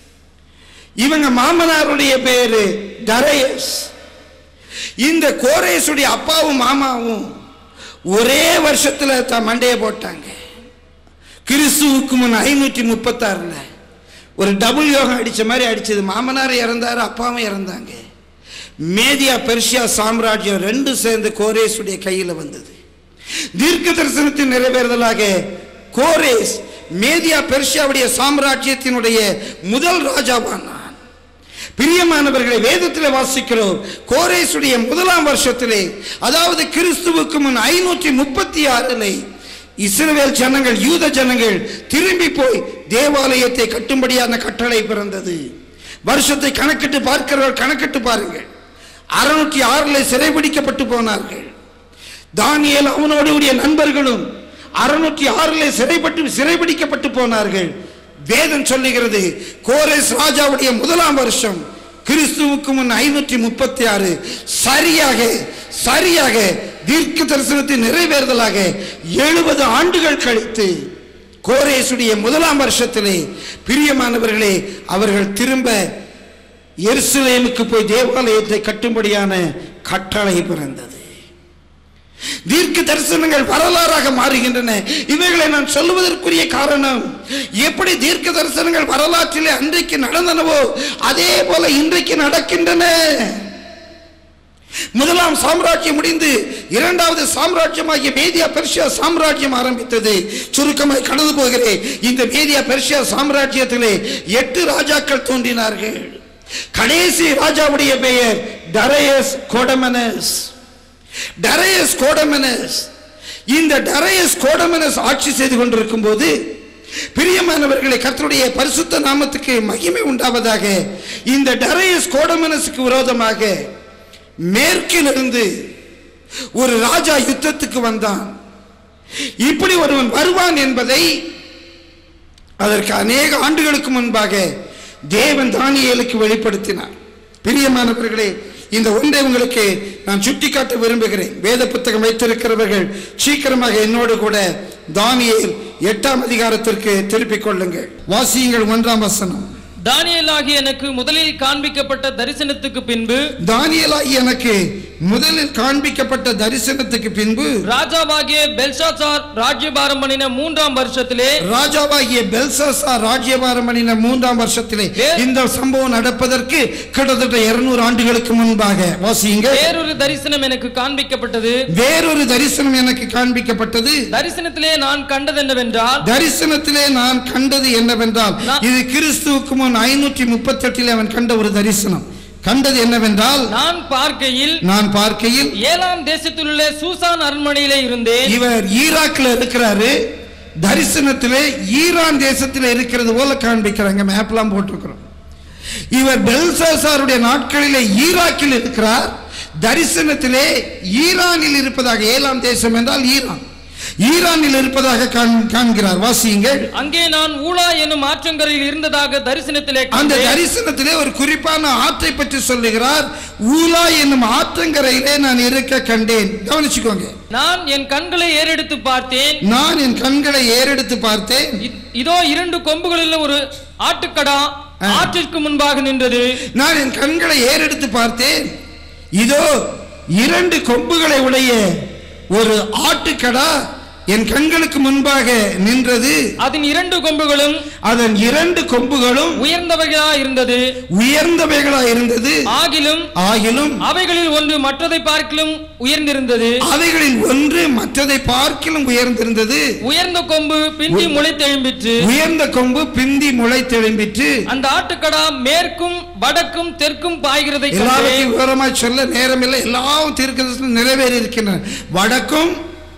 இவங்க மாமனாருடைய பேரு டரையஸ் இந்த கோரேசுடைய அப்பாவும் மாமாவும் ஒரே வருஷத்துல தான் மண்டையை போட்டாங்க கிறிஸ்துவுக்கு முன் ஐநூற்றி முப்பத்தாறுல ஒரு டபுள் யோகம் அடிச்ச மாதிரி அடிச்சது மாமனார் இறந்தாரு அப்பாவும் இறந்தாங்க மேதியா பெர்ஷியா சாம்ராஜ்யம் ரெண்டு சேர்ந்து கோரேசுடைய கையில் வந்தது தீர்க்க தரிசனத்தின் நிறைவேறுதலாக கோரேஸ் மேதியா பெர்ஷியாவுடைய சாம்ராஜ்யத்தினுடைய முதல் ராஜாவானான் பிரியமானவர்களை வேதத்தில் வாசிக்கிறோம் கோரேசுடைய முதலாம் வருஷத்திலே அதாவது கிறிஸ்துவுக்கு முன் ஐநூற்றி முப்பத்தி ஆறிலே இஸ்ரவேல் ஜனங்கள் யூத ஜனங்கள் திரும்பி போய் தேவாலயத்தை கட்டும்படியான கட்டளை பிறந்தது வருஷத்தை கணக்கிட்டு பார்க்கிறவர் கணக்கிட்டு பாருங்கள் அறுநூற்றி ஆறுல சிறைபிடிக்கப்பட்டு போனார்கள் தானியேல் அவனோடு உடைய நண்பர்களும் அறுநூற்றி ஆறுல சிறைப்பட்டு சிறைபிடிக்கப்பட்டு போனார்கள் வேதம் சொல்லுகிறது கோரேஸ் ராஜாவுடைய முதலாம் வருஷம் கிறிஸ்துவுக்கு முன் ஐநூற்றி முப்பத்தி ஆறு சரியாக சரியாக தீர்க்க தரிசனத்தை நிறைவேறுதலாக எழுபது ஆண்டுகள் கழித்து கோரேசுடைய முதலாம் வருஷத்திலே பிரியமானவர்களே அவர்கள் திரும்ப எருசலேமுக்கு போய் தேவாலயத்தை கட்டும்படியான கட்டளை பிறந்தது தீர்க்க தரிசனங்கள் வரலாறாக மாறுகின்றன இவைகளை நான் சொல்லுவதற்குரிய காரணம் எப்படி தீர்க்க தரிசனங்கள் வரலாற்றிலே அன்றைக்கு நடந்தனவோ அதே போல இன்றைக்கு நடக்கின்றன முதலாம் சாம்ராஜ்யம் முடிந்து இரண்டாவது சாம்ராஜ்யமாகிய மேதியா பெர்ஷியா சாம்ராஜ்யம் ஆரம்பித்தது சுருக்கமாய் கடந்து போகிறேன் இந்த மேதியா பெர்ஷியா சாம்ராஜ்யத்திலே எட்டு ராஜாக்கள் தோன்றினார்கள் கடைசி ராஜாவுடைய பெயர் டரையஸ் கோடமனஸ் டரையஸ் கோடமனஸ் இந்த டரையஸ் கோடமனஸ் ஆட்சி செய்து கொண்டிருக்கும் போது பிரியமானவர்களை கர்த்தருடைய பரிசுத்த நாமத்துக்கு மகிமை உண்டாவதாக இந்த டரையஸ் கோடமனஸுக்கு விரோதமாக மேற்கிலிருந்து ஒரு ராஜா யுத்தத்துக்கு வந்தான் இப்படி ஒருவன் வருவான் என்பதை அதற்கு அநேக ஆண்டுகளுக்கு முன்பாக தேவன் தானியேலுக்கு வெளிப்படுத்தினார் பிரியமானவர்களே இந்த ஒன்றை உங்களுக்கு நான் சுட்டிக்காட்ட விரும்புகிறேன் வேத புத்தகம் வைத்திருக்கிறவர்கள் சீக்கிரமாக என்னோடு கூட தானியேல் எட்டாம் அதிகாரத்திற்கு திருப்பிக் கொள்ளுங்கள் வாசியுங்கள் ஒன்றாம் வசனம் தானியேலாகிய எனக்கு முதலில் காண்பிக்கப்பட்ட தரிசனத்துக்கு பின்பு தானியேலாகி எனக்கு முதலில் காண்பிக்கப்பட்ட தரிசனத்துக்கு பின்பு ராஜாவாகிய பெல்ஷாசார் ராஜ்யபாரம் பண்ணின மூன்றாம் வருஷத்திலே ராஜாவாகிய பெல்சாசா ராஜ்யபாரம் பண்ணின மூன்றாம் வருஷத்திலே வே- இந்த சம்பவம் நடப்பதற்கு கிட்டத்தட்ட இருநூறு ஆண்டுகளுக்கு முன்பாக வாசியுங்க வேறொரு தரிசனம் எனக்கு காண்பிக்கப்பட்டது வேறொரு தரிசனம் எனக்கு காண்பிக்கப்பட்டது தரிசனத்திலே நான் கண்டதென்னவென்றால் தரிசனத்திலே நான் கண்டது என்னவென்றால் நான்- இது கிறிஸ்துவுக்கு முன் ஐநூற்றி முப்பத்தி எட்டில் அவன் கண்ட ஒரு தரிசனம் கண்டது என்னவென்றால் நான் பார்க்கையில் நான் பார்க்கையில் ஏழாம் தேசத்தில் உள்ள சூசான் அரண்மனையிலே இருந்தேன் இவர் ஈராக்ல இருக்கிறாரு தரிசனத்திலே ஈரான் தேசத்தில் இருக்கிறது போல காண்பிக்கிறாங்க மேப்லாம் போட்டிருக்கிறோம் இவர் பெல்சாசாருடைய நாட்களிலே ஈராக்கில் இருக்கிறார் தரிசனத்திலே ஈரானில் இருப்பதாக ஏழாம் தேசம் என்றால் ஈரான் ஈரானில் இருப்பதாக காண்- காண்கிறார் வாசியுங்கள் அங்கே நான் ஊலா என்னும் ஆற்றங்கரையில் இருந்ததாக தரிசனத்திலே அந்த கண்டேன். தரிசனத்திலே ஒரு குறிப்பான ஆற்றை பற்றி சொல்லுகிறார் ஊலா என்னும் ஆற்றங்கரையிலே நான் இருக்க கண்டேன் கவனிச்சுக்கோங்க நான் என் கண்களை ஏறெடுத்து பார்த்தேன் நான் என் கண்களை ஏறெடுத்து பார்த்தேன் இ- இதோ இரண்டு கொம்புகளில் ஒரு ஆட்டுக்கடா ஆற்றிற்கு முன்பாக நின்றது நான் என் கண்களை ஏறெடுத்து பார்த்தேன் இதோ இரண்டு கொம்புகளை உடைய ஒரு ஆட்டுக்கடா என் கண்களுக்கு முன்பாக நின்றது அதன் இரண்டு கொம்புகளும் அதன் இரண்டு கொம்புகளும் உயர்ந்தவைகளா இருந்தது உயர்ந்தவைகளா இருந்தது ஆகிலும் ஆகிலும் அவைகளில் ஒன்று மற்றதை பார்க்கிலும் உயர்ந்திருந்தது அவைகளில் ஒன்று மற்றதை பார்க்கிலும் உயர்ந்திருந்தது உயர்ந்த கொம்பு பிந்தி முளைத்தெழும்பிற்று உயர்ந்த கொம்பு பிந்தி முளைத்தெழும்பிற்று அந்த ஆட்டுக்கடா மேற்கும் வடக்கும் தெற்கும் பாய்கிறதை கண்டேன் எல்லாருக்கும் விவரமாய் சொல்ல நேரமில்லை எல்லாம் தீர்க்கதரிசனம் நிறைவேறி இருக்கின்றன வடக்கும்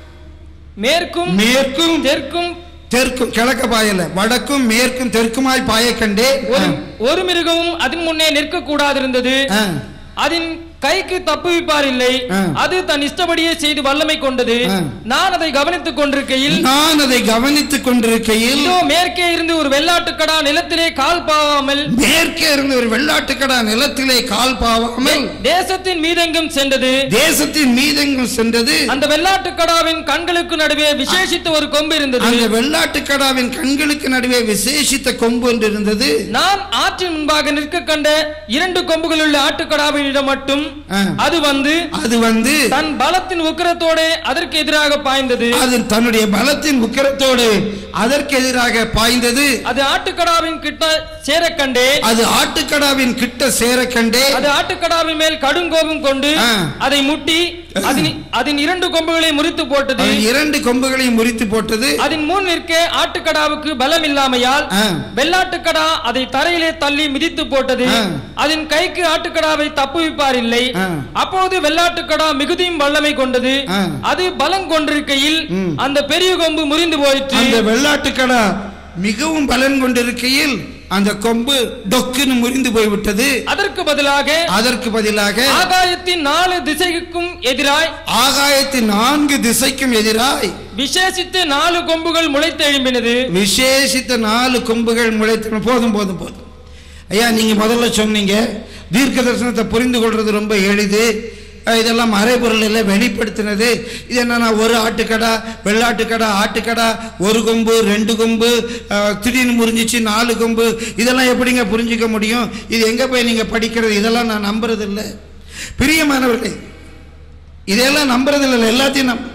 மேற்கும் மேற்கும் தெற்கும் தெற்கும் கிழக்க பாயல வடக்கும் மேற்கும் தெற்குமாய் பாய கண்டே ஒரு ஒரு மிருகமும் அதன் முன்னே நிற்க கூடாதிருந்தது ஆ, அதன் கைக்கு தப்புவிப்பார் இல்லை ஆ. அது தன் இஷ்டப்படியே செய்து வல்லமை கொண்டது ஆ. நான் அதை கவனித்துக் கொண்டிருக்கையில் நான் அதை கவனித்துக் கொண்டிருக்கையில் இதோ மேற்கே இருந்து ஒரு வெள்ளாட்டுக்கடா நிலத்திலே கால் பாவாமல் மேற்கே இருந்து ஒரு வெள்ளாட்டுக்கடா நிலத்திலே கால் பாவாமல் தேசத்தின் மீதெங்கும் சென்றது தேசத்தின் மீதெங்கும் சென்றது அந்த வெள்ளாட்டுக்கடாவின் கண்களுக்கு நடுவே விசேஷித்த ஒரு கொம்பு இருந்தது அந்த வெள்ளாட்டுக்கடாவின் கண்களுக்கு நடுவே விசேஷித்த கொம்பு ஒன்று இருந்தது நான் ஆற்றின் முன்பாக நிற்க கண்ட இரண்டு கொம்புகள் உள்ள ஆட்டுக்கடாவினிடம் மட்டும் ஆ. அது வந்து அது வந்து தன் பலத்தின் உக்கிரத்தோட அதற்கு எதிராக பாய்ந்தது அது தன்னுடைய பலத்தின் உக்கிரத்தோடு அதற்கு எதிராக பாய்ந்தது அது ஆட்டுக்கடாவின் கிட்ட சேர கண்டே அது ஆட்டுக்கடாவின் கிட்ட சேர கண்டே அது ஆட்டுக்கடாவின் மேல் கடுங்கோபம் கொண்டு ஆ. அதை முட்டி அதன் அதன் இரண்டு கொம்புகளை முறித்து போட்டது அதன் இரண்டு கொம்புகளையும் முறித்து போட்டது அதன் முன் நிற்க ஆட்டுக்கடாவுக்கு பலம் இல்லாமையால் ஆ. வெள்ளாட்டுக்கடா அதை தரையிலே தள்ளி மிதித்து போட்டது ஆ. அதன் கைக்கு ஆட்டுக்கடாவை தப்புவிப்பார் இல்லை ஆ. அப்போது வெள்ளாட்டுக்கடா மிகுதியும் வல்லமை கொண்டது ஆ. அது பலம் கொண்டிருக்கையில் ம். அந்த பெரிய கொம்பு முறிந்து போயிற்று அந்த வெள்ளாட்டுக்கடா மிகவும் பலன் கொண்டிருக்கையில் அந்த கொம்பு டொக்குன்னு முறிந்து போய்விட்டது அதற்கு பதிலாக அதற்கு பதிலாக ஆகாயத்தின் நாலு திசைக்கும் எதிராய் ஆகாயத்தின் நான்கு திசைக்கும் எதிராய் விசேஷித்து நாலு கொம்புகள் முளைத்து எழும்பினது விசேஷித்த நாலு கொம்புகள் முளைத்து போதும் போதும் போதும் ஐயா நீங்க முதல்ல சொன்னீங்க தீர்க்க தரிசனத்தை புரிந்து கொள்றது ரொம்ப எளிது அஹ் இதெல்லாம் மறைபொருள் இல்லை வெளிப்படுத்தினது இது என்னன்னா ஒரு ஆட்டுக்கடா வெள்ளாட்டுக்கடா ஆட்டுக்கடா ஒரு கொம்பு ரெண்டு கொம்பு அஹ், திடீர்னு முறிஞ்சிச்சு நாலு கொம்பு இதெல்லாம் எப்படிங்க புரிஞ்சிக்க முடியும் இது எங்க போய் நீங்க படிக்கிறது இதெல்லாம் நான் நம்புறது இல்லை பிரியமானவர்களே இதெல்லாம் நம்புறது இல்லை எல்லாத்தையும் நம்ப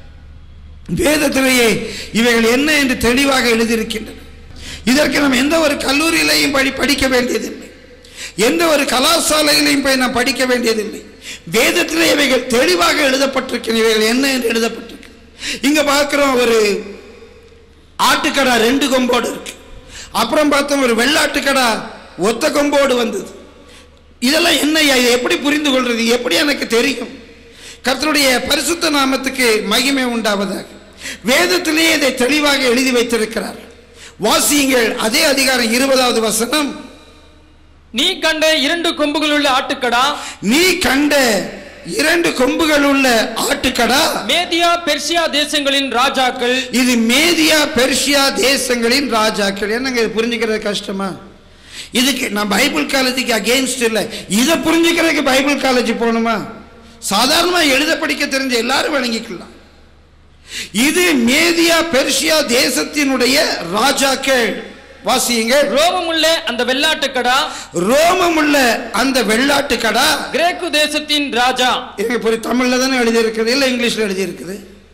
வேதத்திலேயே இவைகள் என்ன என்று தெளிவாக எழுதியிருக்கின்றன இதற்கு நாம் எந்த ஒரு கல்லூரியிலையும் படி படிக்க வேண்டியதில்லை எந்த ஒரு கலாசாலையிலையும் போய் நாம் படிக்க வேண்டியதில்லை வேதத்திலே இவைகள் தெளிவாக எழுதப்பட்டிருக்கின்றன இவைகள் என்ன என்று எழுதப்பட்டிருக்கு இங்க பார்க்கிறோம் ஒரு ஆட்டுக்கடா ரெண்டு கொம்போடு இருக்கு அப்புறம் பார்த்தோம் ஒரு வெள்ளாட்டுக்கடா ஒத்த கொம்போடு வந்தது இதெல்லாம் என்னய்யா இதை எப்படி புரிந்து கொள்றது எப்படி எனக்கு தெரியும் கர்த்தருடைய பரிசுத்த நாமத்துக்கு மகிமை உண்டாவதாக வேதத்திலேயே இதை தெளிவாக எழுதி வைத்திருக்கிறார் வாசியுங்கள் அதே அதிகாரம் இருபதாவது வசனம் நீ கண்ட இரண்டு கொம்புகள் உள்ள ஆட்டுக்கடா நீ கண்ட இரண்டு கொம்புகள் உள்ள ஆட்டுக்கடா மேதியா பெர்சியா தேசங்களின் ராஜாக்கள் இது மேதியா பெர்ஷியா தேசங்களின் ராஜாக்கள் என்னங்க இது புரிஞ்சுக்கிறது கஷ்டமா இதுக்கு நான் பைபிள் காலேஜுக்கு அகெயின்ஸ்ட் இல்லை இதை புரிஞ்சுக்கிறதுக்கு பைபிள் காலேஜ் போகணுமா சாதாரணமா எழுத படிக்க தெரிஞ்ச எல்லாரும் வழங்கிக்கலாம் இது மேதியா பெர்ஷியா தேசத்தினுடைய ராஜாக்கள் வாசியுங்கள் ரோமமுள்ள அந்த வெள்ளாட்டுக்கடா ரோமமுள்ள அந்த வெள்ளாட்டுக்கடா கிரேக்கு தேசத்தின் ராஜா எனக்கு புரிய தமிழ்ல தானே எழுதியிருக்குது இல்லை இங்கிலீஷ்ல எழுதியிருக்குது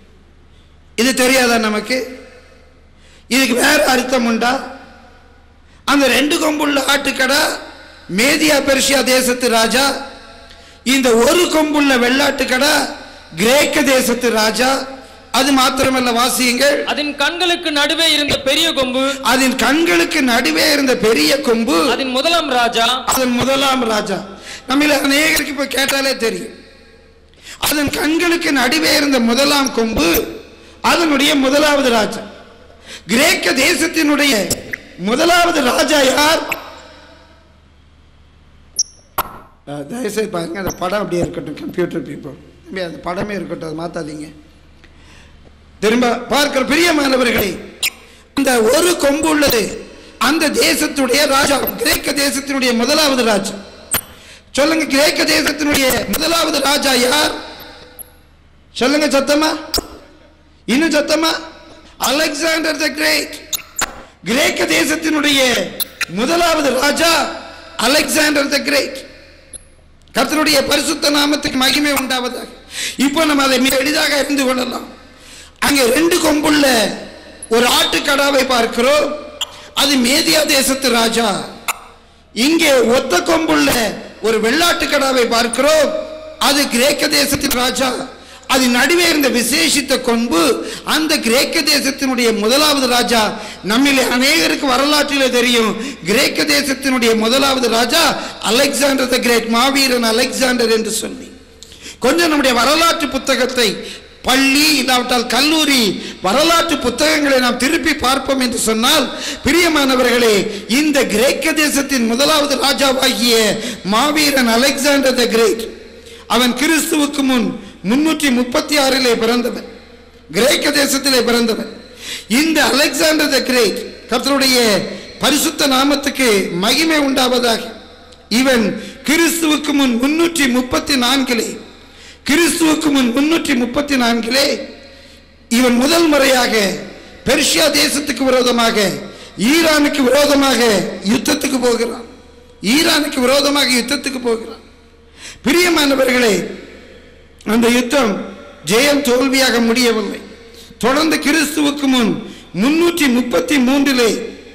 இது தெரியாதா நமக்கு இதுக்கு வேற அர்த்தம் உண்டா அந்த ரெண்டு கொம்புள்ள ஆட்டுக்கடா மேதியா பெர்ஷியா தேசத்து ராஜா இந்த ஒரு கொம்புள்ள வெள்ளாட்டுக்கடா கிரேக்க தேசத்து ராஜா அது மாத்திரமல்ல வாசியுங்கள் அதன் கண்களுக்கு நடுவே இருந்த பெரிய கொம்பு அதன் கண்களுக்கு நடுவே இருந்த பெரிய கொம்பு அதன் முதலாம் ராஜா அதன் முதலாம் ராஜா நம்மள அநேகருக்கு இப்ப கேட்டாலே தெரியும் அதன் கண்களுக்கு நடுவே இருந்த முதலாம் கொம்பு அதனுடைய முதலாவது ராஜா கிரேக்க தேசத்தினுடைய முதலாவது ராஜா யார் அஹ், தயவுசெய்து பாருங்க அந்த படம் அப்படியே இருக்கட்டும் கம்ப்யூட்டர் பீப்புள் அந்த படமே இருக்கட்டும் அதை மாத்தாதீங்க திரும்ப பார்க்கிற பிரியமானவர்களே இந்த ஒரு கொம்பு உள்ளது அந்த தேசத்துடைய ராஜா கிரேக்க தேசத்தினுடைய முதலாவது ராஜா சொல்லுங்க கிரேக்க தேசத்தினுடைய முதலாவது ராஜா யார் சொல்லுங்க சத்தமா இன்னும் சத்தமா அலெக்சாண்டர் த கிரேட் கிரேக்க தேசத்தினுடைய முதலாவது ராஜா அலெக்சாண்டர் த கிரேட் கர்த்தருடைய பரிசுத்த நாமத்துக்கு மகிமை உண்டாவதாக இப்போ நம்ம அதை மிக எளிதாக அறிந்து கொள்ளலாம் அங்கே ரெண்டு கொம்புள்ள ஒரு ஆட்டுக்கடாவை பார்க்கிறோம் அது மேதியா தேசத்து ராஜா இங்கே ஒத்த கொம்புள்ள ஒரு வெள்ளாட்டு கடாவை பார்க்கிறோம் அது கிரேக்க தேசத்தின் ராஜா அது நடுவே இருந்த விசேஷித்த கொம்பு அந்த கிரேக்க தேசத்தினுடைய முதலாவது ராஜா நம்மிலே அநேகருக்கு வரலாற்றிலே தெரியும் கிரேக்க தேசத்தினுடைய முதலாவது ராஜா அலெக்சாண்டர் த கிரேட் மாவீரன் அலெக்சாண்டர் என்று சொல்லி கொஞ்சம் நம்முடைய வரலாற்று புத்தகத்தை பள்ளி இல்லாவிட்டால் கல்லூரி வரலாற்று புத்தகங்களை நாம் திருப்பி பார்ப்போம் என்று சொன்னால் பிரியமானவர்களே இந்த கிரேக்க தேசத்தின் முதலாவது ராஜாவாகிய மாவீரன் அலெக்சாண்டர் த கிரேட் அவன் கிறிஸ்துவுக்கு முன் முன்னூற்றி முப்பத்தி ஆறிலே பிறந்தவன் கிரேக்க தேசத்திலே பிறந்தவன் இந்த அலெக்சாண்டர் த கிரேட் கர்த்தருடைய பரிசுத்த நாமத்துக்கு மகிமை உண்டாவதாக இவன் கிறிஸ்துவுக்கு முன் முன்னூற்றி முப்பத்தி நான்கிலே கிறிஸ்துவுக்கு முன் முன்னூற்றி முப்பத்தி நான்கிலே இவன் முதல் முறையாக பெர்ஷியா தேசத்துக்கு விரோதமாக ஈரானுக்கு விரோதமாக யுத்தத்துக்கு போகிறான் ஈரானுக்கு விரோதமாக யுத்தத்துக்கு போகிறான் பிரியமானவர்களே அந்த யுத்தம் ஜெயம் தோல்வியாக முடியவில்லை தொடர்ந்து கிறிஸ்துவுக்கு முன் முன்னூற்றி முப்பத்தி மூன்றிலே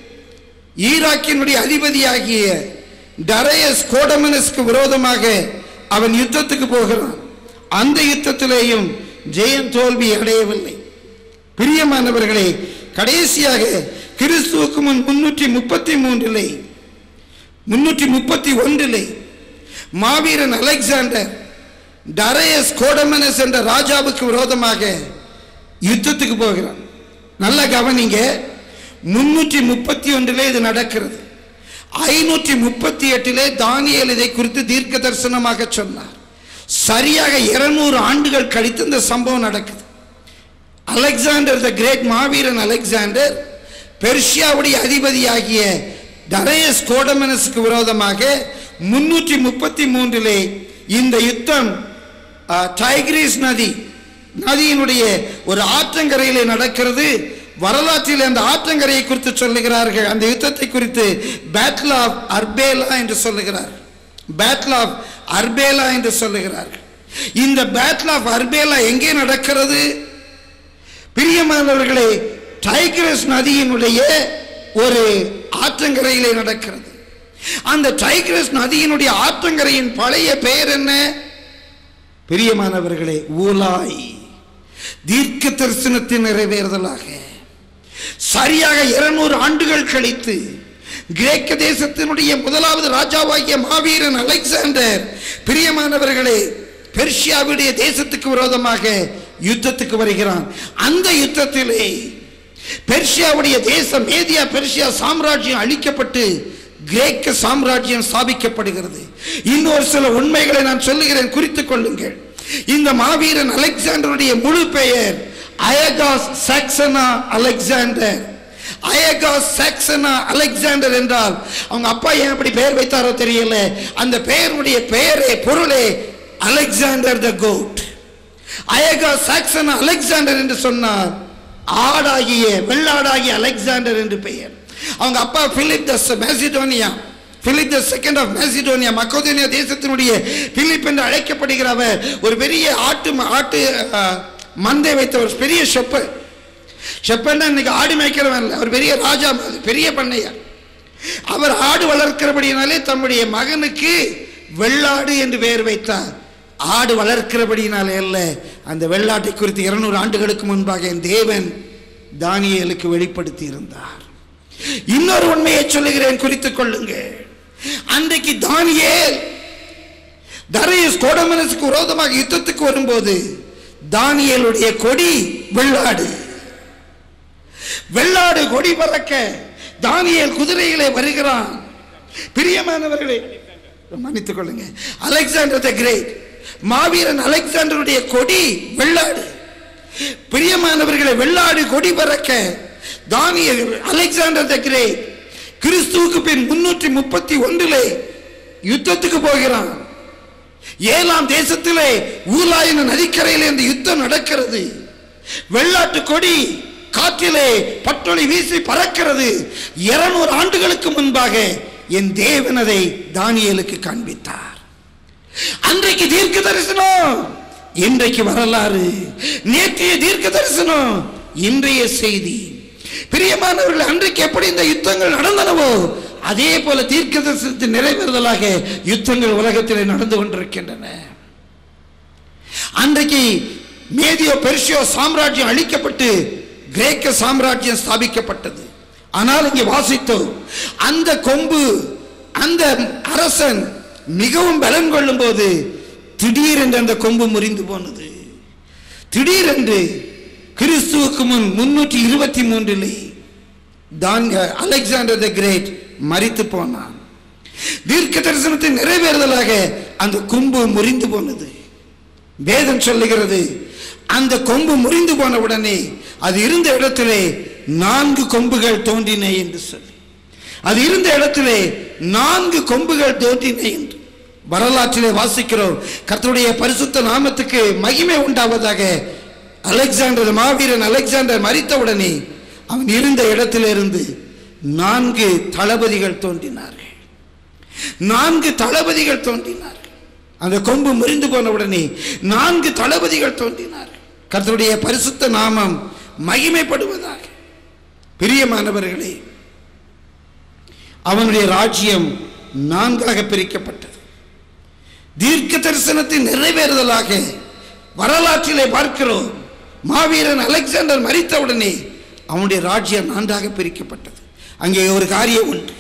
ஈராக்கினுடைய அதிபதியாகிய டரையஸ் கோடமனஸ்க்கு விரோதமாக அவன் யுத்தத்துக்கு போகிறான் அந்த யுத்தத்திலேயும் ஜெயம் தோல்வி அடையவில்லை பிரியமானவர்களே கடைசியாக கிறிஸ்துவுக்கு முன் முன்னூற்றி முப்பத்தி மூன்றிலே முன்னூற்றி முப்பத்தி ஒன்றிலே மாவீரன் அலெக்சாண்டர் டரையஸ் கோடமனஸ் என்ற ராஜாவுக்கு விரோதமாக யுத்தத்துக்கு போகிறான் நல்ல கவனிங்க முன்னூற்றி முப்பத்தி ஒன்றிலே இது நடக்கிறது ஐநூற்றி முப்பத்தி எட்டிலே தானியேல் இதை குறித்து தீர்க்க தரிசனமாக சொன்னார் சரியாக இருநூறு ஆண்டுகள் கழித்து இந்த சம்பவம் நடக்குது அலெக்சாண்டர் த கிரேட் மாவீரன் அலெக்சாண்டர் பெர்ஷியாவுடைய அதிபதியாகிய டரையஸ் கோடமனஸுக்கு விரோதமாக முன்னூற்றி முப்பத்தி மூன்றிலே இந்த யுத்தம் ஆ, டைக்ரீஸ் நதி நதியினுடைய ஒரு ஆற்றங்கரையிலே நடக்கிறது வரலாற்றில் அந்த ஆற்றங்கரையை குறித்து சொல்லுகிறார்கள் அந்த யுத்தத்தை குறித்து பேட்டில் ஆஃப் அர்பேலா என்று சொல்லுகிறார் பேட்டில் ஆஃப் அர்பேலா என்று சொல்லுகிறார்கள் இந்த பேட்டில் ஆஃப் அர்பேலா எங்கே நடக்கிறது பிரியமானவர்களே டைக்ரஸ் நதியினுடைய ஒரு ஆற்றங்கரையிலே நடக்கிறது அந்த டைக்ரஸ் நதியினுடைய ஆற்றங்கரையின் பழைய பெயர் என்ன பிரியமானவர்களே ஊலாய் தீர்க்க தரிசனத்தின் நிறைவேறுதலாக சரியாக இருநூறு ஆண்டுகள் கழித்து கிரேக்க தேசத்தினுடைய முதலாவது ராஜாவாகிய மாவீரன் அலெக்சாண்டர் பிரியமானவர்களே பெர்ஷியாவுடைய தேசத்துக்கு விரோதமாக யுத்தத்துக்கு வருகிறான் அந்த யுத்தத்திலே பெர்ஷியாவுடைய தேசம் மேதியா பெர்ஷியா சாம்ராஜ்யம் அழிக்கப்பட்டு கிரேக்க சாம்ராஜ்யம் ஸ்தாபிக்கப்படுகிறது இன்னொரு சில உண்மைகளை நான் சொல்லுகிறேன் குறித்துக் கொள்ளுங்கள் இந்த மாவீரன் அலெக்சாண்டருடைய முழு பெயர் அயகாஸ் சாக்சனா அலெக்சாண்டர் அயகாஸ் சாக்சனா அலெக்சாண்டர் என்றால் அவங்க அப்பா ஏன் அப்படி பெயர் வைத்தாரோ தெரியல அந்த பெயருடைய பெயரே பொருளே அலெக்சாண்டர் த கோட் அயகா சாக்சன் அலெக்சாண்டர் என்று சொன்னார் ஆடாகிய வெள்ளாடாகிய அலெக்சாண்டர் என்று பெயர் அவங்க அப்பா Philip the Macedonia Philip the second of Macedonia மக்கோதேனியா தேசத்தினுடைய பிலிப் என்று அழைக்கப்படுகிறவர் ஒரு பெரிய ஆட்டு ம- ஆட்டு அஹ், மந்தை வைத்த ஒரு பெரிய ஷெப்பர் ஷெப்பர்னா இன்னைக்கு ஆடு மேய்க்கிறவன் இல்லை அவர் பெரிய ராஜா மாதிரி, பெரிய பண்ணையார் அவர் ஆடு வளர்க்கிறபடியினாலே தம்முடைய மகனுக்கு வெள்ளாடு என்று பெயர் வைத்தார் ஆடு வளர்க்கிறபடியினாலே அல்ல அந்த வெள்ளாட்டை குறித்து இருநூறு ஆண்டுகளுக்கு முன்பாக என் தேவன் தானியேலுக்கு வெளிப்படுத்தி இருந்தார் இன்னொரு உண்மையை சொல்லுகிறேன் குறித்துக் கொள்ளுங்க அன்றைக்கு தானியேல் தரையஸ் கோடமனசுக்கு விரோதமாக யுத்தத்துக்கு வரும்போது தானியேலுடைய கொடி வெள்ளாடு வெள்ளாடு கொடி பறக்க தானியேல் குதிரையிலே வருகிறான் பிரியமானவர்களே மன்னித்துக் கொள்ளுங்க அலெக்சாண்டர் த கிரேட் மாவீரன் அலெக்சாண்டருடைய கொடி வெள்ளாடு பிரியமானவர்களை வெள்ளாடு கொடி பறக்க தானிய அலெக்சாண்டர் த கிரேட் கிறிஸ்துவுக்கு பின் முன்னூற்றி முப்பத்தி ஒன்றிலே யுத்தத்துக்கு போகிறான் ஏழாம் தேசத்திலே ஊலாயின நதிக்கரையில் இந்த யுத்தம் நடக்கிறது வெள்ளாட்டு கொடி காற்றிலே பட்டொளி வீசி பறக்கிறது இருநூறு ஆண்டுகளுக்கு முன்பாக என் தேவன் அதை தானியேலுக்கு காண்பித்தார் அன்றைக்கு தீர்க்க தரிசனம் இன்றைக்கு வரலாறு நேற்றைய தீர்க்க தரிசனம் இன்றைய செய்தி பிரியமானவர்கள் அன்றைக்கு எப்படி இந்த யுத்தங்கள் நடந்தனவோ அதே போல தீர்க்க தரிசனத்தின் நிறைவேறுதலாக யுத்தங்கள் உலகத்திலே நடந்து கொண்டிருக்கின்றன அன்றைக்கு மேதியோ பெர்ஷியோ சாம்ராஜ்யம் அழிக்கப்பட்டு கிரேக்க சாம்ராஜ்யம் ஸ்தாபிக்கப்பட்டது ஆனால் இங்கே வாசித்தோம் அந்த கொம்பு அந்த அரசன் மிகவும் பலன் கொள்ளும் போது திடீரென்று அந்த கொம்பு முறிந்து போனது திடீரென்று கிறிஸ்துவுக்கு முன் முன்னூற்றி இருபத்தி மூன்றிலே தான் அலெக்சாண்டர் த கிரேட் மரித்து போனான் தீர்க்க தரிசனத்தின் நிறைவேறுதலாக அந்த கொம்பு முறிந்து போனது வேதம் சொல்லுகிறது அந்த கொம்பு முறிந்து போன உடனே அது இருந்த இடத்திலே நான்கு கொம்புகள் தோன்றின என்று சொல்லி அது இருந்த இடத்திலே நான்கு கொம்புகள் தோன்றின என்று வரலாற்றிலே வாசிக்கிறோம் கர்த்தருடைய பரிசுத்த நாமத்துக்கு மகிமை உண்டாவதாக அலெக்சாண்டர் மாவீரன் அலெக்சாண்டர் மறித்தவுடனே அவன் இருந்த இடத்திலிருந்து நான்கு தளபதிகள் தோன்றினார்கள் நான்கு தளபதிகள் தோன்றினார்கள் அந்த கொம்பு முறிந்து போன உடனே நான்கு தளபதிகள் தோன்றினார்கள் கர்த்தருடைய பரிசுத்த நாமம் மகிமைப்படுவதாக பிரியமானவர்களே அவனுடைய ராஜ்யம் நான்காக பிரிக்கப்பட்டது தீர்க்க தரிசனத்தின் நிறைவேறுதலாக வரலாற்றிலே பார்க்கிறோம் மாவீரன் அலெக்சாண்டர் மறித்தவுடனே அவனுடைய ராஜ்யம் நான்காக பிரிக்கப்பட்டது அங்கே ஒரு காரியம் உண்டு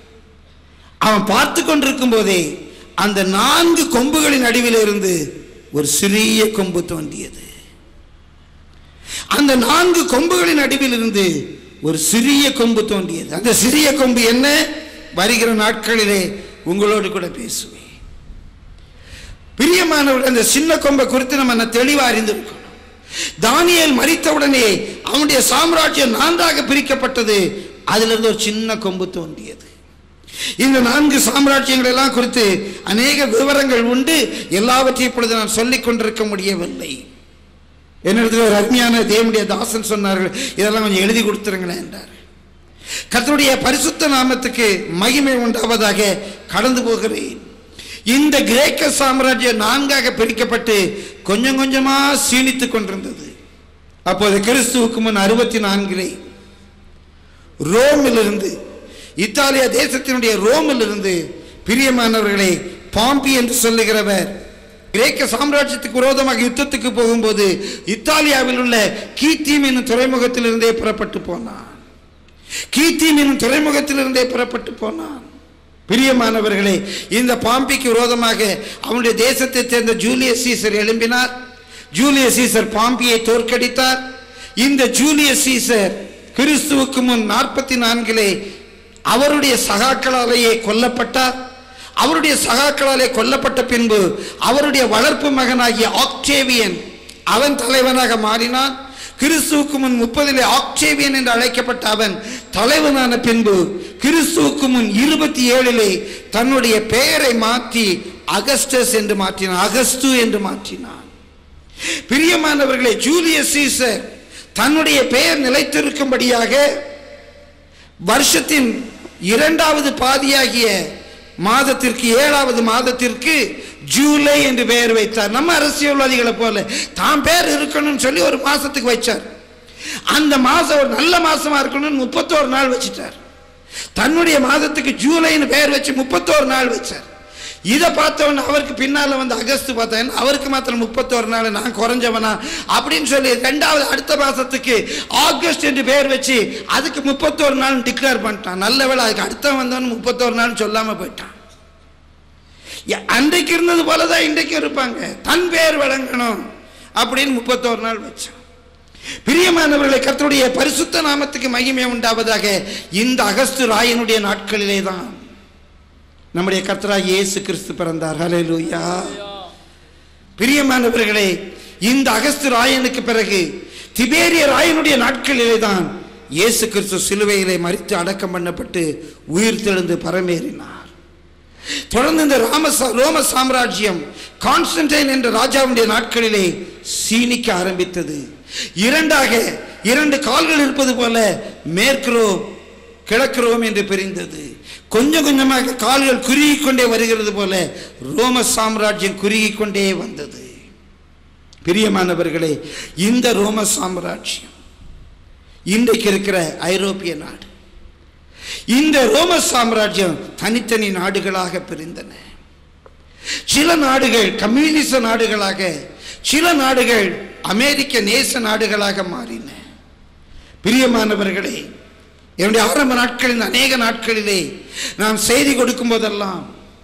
அவன் பார்த்து கொண்டிருக்கும் போதே அந்த நான்கு கொம்புகளின் நடுவில் இருந்து ஒரு சிறிய கொம்பு தோன்றியது அந்த நான்கு கொம்புகளின் நடுவில் இருந்து ஒரு சிறிய கொம்பு தோன்றியது அந்த சிறிய கொம்பு என்ன வருகிற நாட்களிலே உங்களோடு கூட பேசுவேன் பிரியமானவர்கள் அந்த சின்ன கொம்பை குறித்து நம்ம என்ன தெளிவா அறிந்திருக்கணும் தானியேல் மறித்தவுடனே அவனுடைய சாம்ராஜ்யம் நான்காக பிரிக்கப்பட்டது அதிலிருந்து ஒரு சின்ன கொம்பு தோன்றியது இந்த நான்கு சாம்ராஜ்யங்கள் எல்லாம் குறித்து அநேக விவரங்கள் உண்டு எல்லாவற்றையும் இப்பொழுது நான் சொல்லிக் கொண்டிருக்க முடியவில்லை என்னிடத்தில் ஒரு அருமையான தேவனுடைய தாசன் சொன்னார்கள் இதெல்லாம் கொஞ்சம் எழுதி கொடுத்துருங்களேன் என்றார் கர்த்தருடைய பரிசுத்த நாமத்துக்கு மகிமை உண்டாவதாக கடந்து போகிறேன் இந்த கிரேக்க சாம்ராஜ்யம் நான்காக பிரிக்கப்பட்டு கொஞ்சம் கொஞ்சமா சீனித்துக் கொண்டிருந்தது அப்போது கிறிஸ்துவுக்கு முன் அறுபத்தி நான்கிலே ரோமிலிருந்து இத்தாலிய தேசத்தினுடைய ரோமிலிருந்து பிரியமானவர்களே பாம்பி என்று சொல்லுகிறவர் கிரேக்க சாம்ராஜ்யத்துக்கு விரோதமாக யுத்தத்துக்கு போகும்போது இத்தாலியாவில் உள்ள கீத்தீம் என்னும் துறைமுகத்திலிருந்தே புறப்பட்டு போனான் கீத்தீம் என்னும் துறைமுகத்திலிருந்தே புறப்பட்டு போனான் பிரியமானவர்களே இந்த பாம்பிக்கு விரோதமாக அவனுடைய தேசத்தைச் சேர்ந்த ஜூலியஸ் சீசர் எழும்பினார் ஜூலியஸ் சீசர் பாம்பியை தோற்கடித்தார் இந்த ஜூலியஸ் சீசர் கிறிஸ்துவுக்கு முன் நாற்பத்தி நான்கிலே அவருடைய சகாக்களாலேயே கொல்லப்பட்டார் அவருடைய சகாக்களாலே கொல்லப்பட்ட பின்பு அவருடைய வளர்ப்பு மகனாகிய ஆக்டேவியன் அவன் தலைவனாக மாறினான் கிறிஸ்துவுக்கு முன் முப்பதிலே ஆக்டேவியன் என்று அழைக்கப்பட்ட அவன் தலைவனான பின்பு கிறிஸ்துவுக்கு முன் இருபத்தி ஏழிலே தன்னுடைய பெயரை மாற்றி அகஸ்டஸ் என்று மாற்றினான் அகஸ்து என்று மாற்றினான் பிரியமானவர்களே ஜூலியஸ் சீசர் தன்னுடைய பெயர் நிலைத்திருக்கும்படியாக வருஷத்தின் இரண்டாவது பாதியாகிய மாதத்திற்கு ஏழாவது மாதத்திற்கு ஜூலை என்று பெயர் வைத்தார் நம்ம அரசியல்வாதிகளை போல தாம் பேர் இருக்கணும்னு சொல்லி ஒரு மாசத்துக்கு வச்சார் அந்த மாசம் ஒரு நல்ல மாசமா இருக்கணும்னு முப்பத்தோரு நாள் வச்சிட்டார் தன்னுடைய மாதத்துக்கு ஜூலைன்னு பெயர் வச்சு முப்பத்தோரு நாள் வச்சார் இதை பார்த்தவன் அவருக்கு பின்னால வந்து அகஸ்து பார்த்தேன் அவருக்கு மாத்திரம் முப்பத்தோரு நாள் நான் குறைஞ்சவனா அப்படின்னு சொல்லி ரெண்டாவது அடுத்த மாசத்துக்கு ஆகஸ்ட் என்று பெயர் வச்சு அதுக்கு முப்பத்தோரு நாள் டிக்ளேர் பண்ணிட்டான் நல்ல வேளை அதுக்கு அடுத்த வந்தவன் முப்பத்தோரு நாள் சொல்லாம போயிட்டான் ய- அன்றைக்கு இருந்தது போலதான் இன்றைக்கு இருப்பாங்க தன் பெயர் வழங்கணும் அப்படின்னு முப்பத்தோரு நாள் வச்சான் பிரியமானவர்களை கர்த்தருடைய பரிசுத்த நாமத்துக்கு மகிமை உண்டாவதாக இந்த அகஸ்து ராயனுடைய நாட்களிலே தான் நம்முடைய கர்த்தராகிய இயேசு கிறிஸ்து பிறந்தார் ஹalleluya பிரியமானவர்களே இந்த அகஸ்து ராயனுக்கு பிறகு திபேரிய ராயனுடைய நாட்களிலே தான் இயேசு கிறிஸ்து சிலுவையிலே மறித்து அடக்கம் பண்ணப்பட்டு உயிர் தெழுந்து பரமேறினார் தொடர்ந்து இந்த ராம ரோம சாம்ராஜ்யம் கான்ஸ்டன்டைன் என்ற ராஜாவுடைய நாட்களிலே சீனிக்க ஆரம்பித்தது இரண்டாக இரண்டு கால்கள் இருப்பது போல மேற்கு ரோம் கிழக்கு ரோம் என்று பிரிந்தது கொஞ்சம் கொஞ்சமாக கால்கள் குறுகி கொண்டே வருகிறது போல ரோம சாம்ராஜ்யம் குறுகி கொண்டே வந்தது பிரியமானவர்களே இந்த ரோம சாம்ராஜ்யம் இன்றைக்கு இருக்கிற ஐரோப்பிய நாடு இந்த ரோம சாம்ராஜ்யம் தனித்தனி நாடுகளாக பிரிந்தன சில நாடுகள் கம்யூனிச நாடுகளாக சில நாடுகள் அமெரிக்க நேச நாடுகளாக மாறின பிரியமானவர்களே என்னுடைய ஆரம்ப நாட்களில் அநேக நாட்களிலே நாம் செய்தி கொடுக்கும் போதெல்லாம்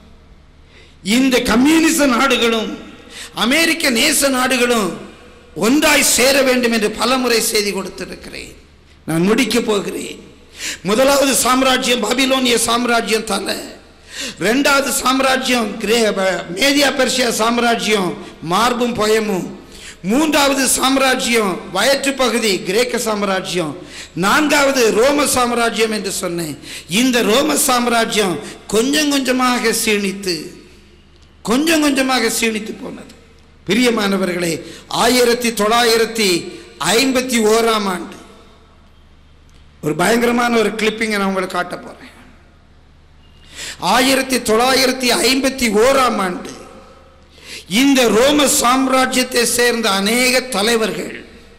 இந்த கம்யூனிச நாடுகளும் அமெரிக்க நேச நாடுகளும் ஒன்றாய் சேர வேண்டும் என்று பலமுறை செய்தி கொடுத்திருக்கிறேன் நான் முடிக்க போகிறேன் முதலாவது சாம்ராஜ்யம் பாபிலோனிய சாம்ராஜ்யம் தலை ரெண்டாவது சாம்ராஜ்யம் கிரே ப- மேதியா பெர்ஷியா சாம்ராஜ்யம் மார்பும் பொயமும் மூன்றாவது சாம்ராஜ்யம் வயற்று பகுதி கிரேக்க சாம்ராஜ்யம் நான்காவது ரோம சாம்ராஜ்யம் என்று சொன்னேன் இந்த ரோம சாம்ராஜ்யம் கொஞ்சம் கொஞ்சமாக சீணித்து கொஞ்சம் கொஞ்சமாக சீணித்து போனது பிரியமானவர்களே ஆயிரத்தி தொள்ளாயிரத்தி ஐம்பத்தி ஓராம் ஆண்டு ஒரு பயங்கரமான ஒரு கிளிப்பிங்கை நான் உங்களுக்கு காட்ட போறேன் ஆயிரத்தி தொள்ளாயிரத்தி ஐம்பத்தி ஓராம் ஆண்டு இந்த ரோம சாம்ராஜ்யத்தை சேர்ந்த அநேக தலைவர்கள்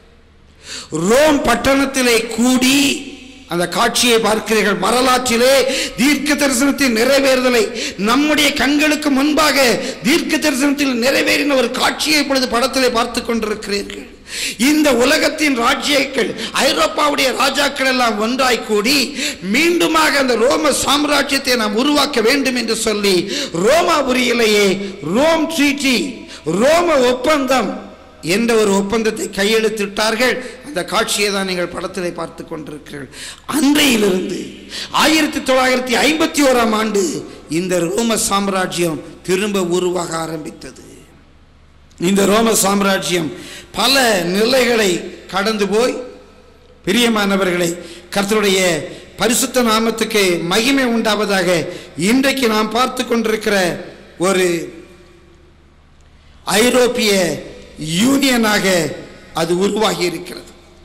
ரோம் பட்டணத்திலே கூடி அந்த காட்சியை பார்க்கிறீர்கள் வரலாற்றிலே தீர்க்க தரிசனத்தின் நிறைவேறுதலை நம்முடைய கண்களுக்கு முன்பாக தீர்க்க தரிசனத்தில் நிறைவேறின ஒரு காட்சியை இப்பொழுது படத்திலே பார்த்து கொண்டிருக்கிறீர்கள் இந்த உலகத்தின் ராஜ்யங்கள் ஐரோப்பாவுடைய ராஜாக்கள் எல்லாம் ஒன்றாய் கூடி மீண்டுமாக அந்த ரோம சாம்ராஜ்யத்தை நாம் உருவாக்க வேண்டும் என்று சொல்லி ரோமாபுரியிலேயே ரோம் ட்ரீட்டி ரோம ஒப்பந்தம் என்ற ஒரு ஒப்பந்தத்தை கையெழுத்திட்டார்கள் அந்த காட்சியை தான் நீங்கள் படத்திலே பார்த்து கொண்டிருக்கிறீர்கள் அன்றையிலிருந்து ஆயிரத்தி தொள்ளாயிரத்தி ஐம்பத்தி ஓராம் ஆண்டு இந்த ரோம சாம்ராஜ்யம் திரும்ப உருவாக ஆரம்பித்தது இந்த ரோம சாம்ராஜ்யம் பல நிலைகளை கடந்து போய் பிரியமானவர்களை கர்த்தருடைய பரிசுத்த நாமத்துக்கு மகிமை உண்டாவதாக இன்றைக்கு நாம் பார்த்து கொண்டிருக்கிற ஒரு ஐரோப்பிய யூனியனாக அது உருவாகி இருக்கிறது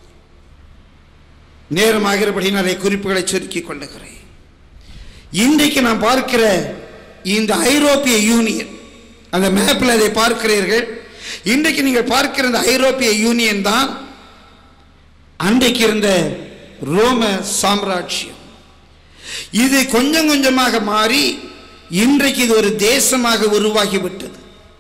நேரமாகிறபடி நிறைய குறிப்புகளை சுருக்கிக் கொள்ளுகிறேன் இன்றைக்கு நாம் பார்க்கிற இந்த ஐரோப்பிய யூனியன் அந்த மேப்பில் அதை பார்க்கிறீர்கள் இன்றைக்கு நீங்கள் பார்க்கிற இந்த ஐரோப்பிய யூனியன் தான் அன்றைக்கு இருந்த ரோம சாம்ராஜ்யம் இது கொஞ்சம் கொஞ்சமாக மாறி இன்றைக்கு இது ஒரு தேசமாக உருவாகிவிட்டது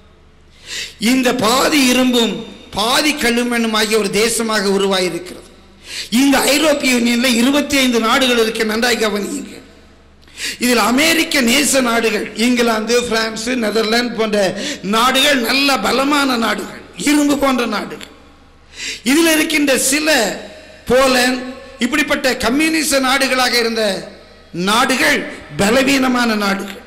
இந்த பாதி இரும்பும் பாதி களிமண்ணும் ஆகிய ஒரு தேசமாக உருவாகி இருக்கிறது இந்த ஐரோப்பிய யூனியன்ல இருபத்தி ஐந்து நாடுகள் இருக்க நன்றாய் கவனியுங்கள் இதில் அமெரிக்க நேச நாடுகள் இங்கிலாந்து பிரான்ஸ் நெதர்லாந்து போன்ற நாடுகள் நல்ல பலமான நாடுகள் இரும்பு போன்ற நாடுகள் இதில் இருக்கின்ற சில போலந்து இப்படிப்பட்ட கம்யூனிச நாடுகளாக இருந்த நாடுகள் பலவீனமான நாடுகள்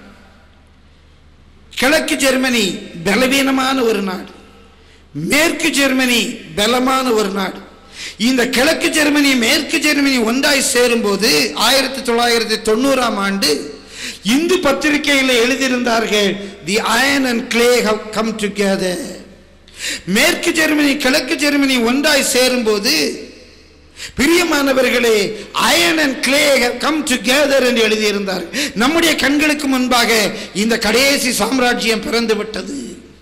கிழக்கு ஜெர்மனி பலவீனமான ஒரு நாடு மேற்கு ஜெர்மனி பலமான ஒரு நாடு இந்த கிழக்கு ஜெர்மனி மேற்கு ஜெர்மனி ஒன்றாய் சேரும்போது ஆயிரத்தி தொள்ளாயிரத்தி தொண்ணூறாம் ஆண்டு இந்து பத்திரிகையில் எழுதியிருந்தார்கள் the iron and clay how come together மேற்கு ஜெர்மனி கிழக்கு ஜெர்மனி ஒன்றாய் சேரும்போது பிரியமானவர்களே iron and clay come together என்று எழுதியிருந்தார் நம்முடைய கண்களுக்கு முன்பாக இந்த கடைசி சாம்ராஜ்யம் பிறந்து விட்டது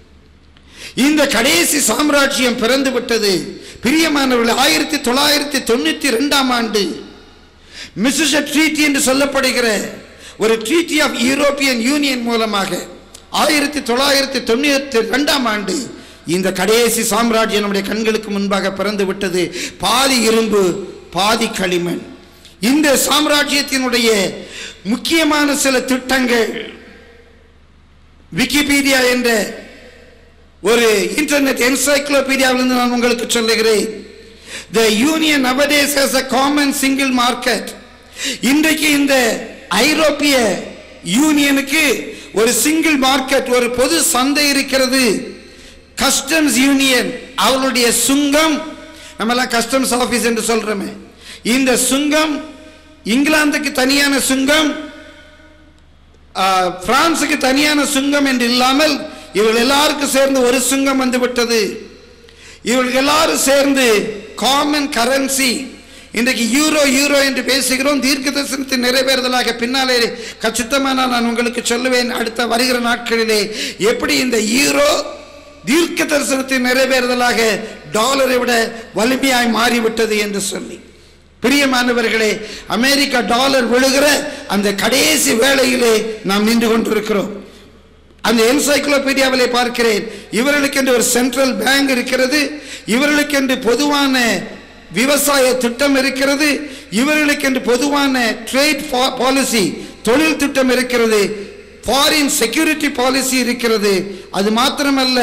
இந்த கடைசி சாம்ராஜ்யம் பிறந்து விட்டது பிரியமானவர்கள் ஆயிரத்தி தொள்ளாயிரத்தி தொண்ணூத்தி ரெண்டாம் ஆண்டு மிஸ்ஸஸ் ட்ரீட்டி என்று சொல்லப்படுகிற ஒரு ட்ரீட்டி ஆஃப் யூரோப்பியன் யூனியன் மூலமாக ஆயிரத்தி தொள்ளாயிரத்தி தொண்ணூத்தி ரெண்டாம் ஆண்டு இந்த கடைசி சாம்ராஜ்யம் நம்முடைய கண்களுக்கு முன்பாக பிறந்து விட்டது பாதி இரும்பு பாதி களிமண் இந்த சாம்ராஜ்யத்தினுடைய முக்கியமான சில திட்டங்கள் விக்கிபீடியா என்ற ஒரு இன்டர்நெட் என்சைக்ளோபீடியாவிலிருந்து நான் உங்களுக்கு சொல்லுகிறேன் the union nowadays has a common single market இன்றைக்கு இந்த ஐரோப்பிய யூனியனுக்கு ஒரு சிங்கிள் மார்க்கெட் ஒரு பொது சந்தை இருக்கிறது கஸ்டம்ஸ் யூனியன் அவர்களுடைய சுங்கம் நம்மலாம் கஸ்டம்ஸ் ஆஃபீஸ் என்று சொல்றோமே இந்த சுங்கம் இங்கிலாந்துக்கு தனியான சுங்கம் ஆ, பிரான்சுக்கு தனியான சுங்கம் என்று இல்லாமல் இவர்கள் எல்லாருக்கும் சேர்ந்து ஒரு சுங்கம் வந்து விட்டது இவர்கள் எல்லாரும் சேர்ந்து காமன் கரன்சி இன்றைக்கு யூரோ யூரோ என்று பேசுகிறோம் தீர்க்க தரிசனத்தின் நிறைவேறுதலாக பின்னாலே கச்சித்தமான நான் உங்களுக்கு சொல்லுவேன் அடுத்த வருகிற நாட்களிலே எப்படி இந்த யூரோ தீர்க்க தரிசனத்தின் நிறைவேறுதலாக டாலரை விட வலிமையாய் மாறிவிட்டது என்று சொல்லி பிரியமானவர்களே அமெரிக்கா டாலர் விழுகிற அந்த கடைசி வேளையிலே நாம் நின்று கொண்டிருக்கிறோம் அந்த என்சைக்ளோபீடியாவிலே பார்க்கிறேன் இவர்களுக்கென்று ஒரு சென்ட்ரல் பேங்க் இருக்கிறது இவர்களுக்கென்று பொதுவான விவசாய திட்டம் இருக்கிறது இவர்களுக்கென்று பொதுவான ட்ரேட் பாலிசி தொழில் திட்டம் இருக்கிறது ஃபாரின் செக்யூரிட்டி பாலிசி இருக்கிறது அது மாத்திரமல்ல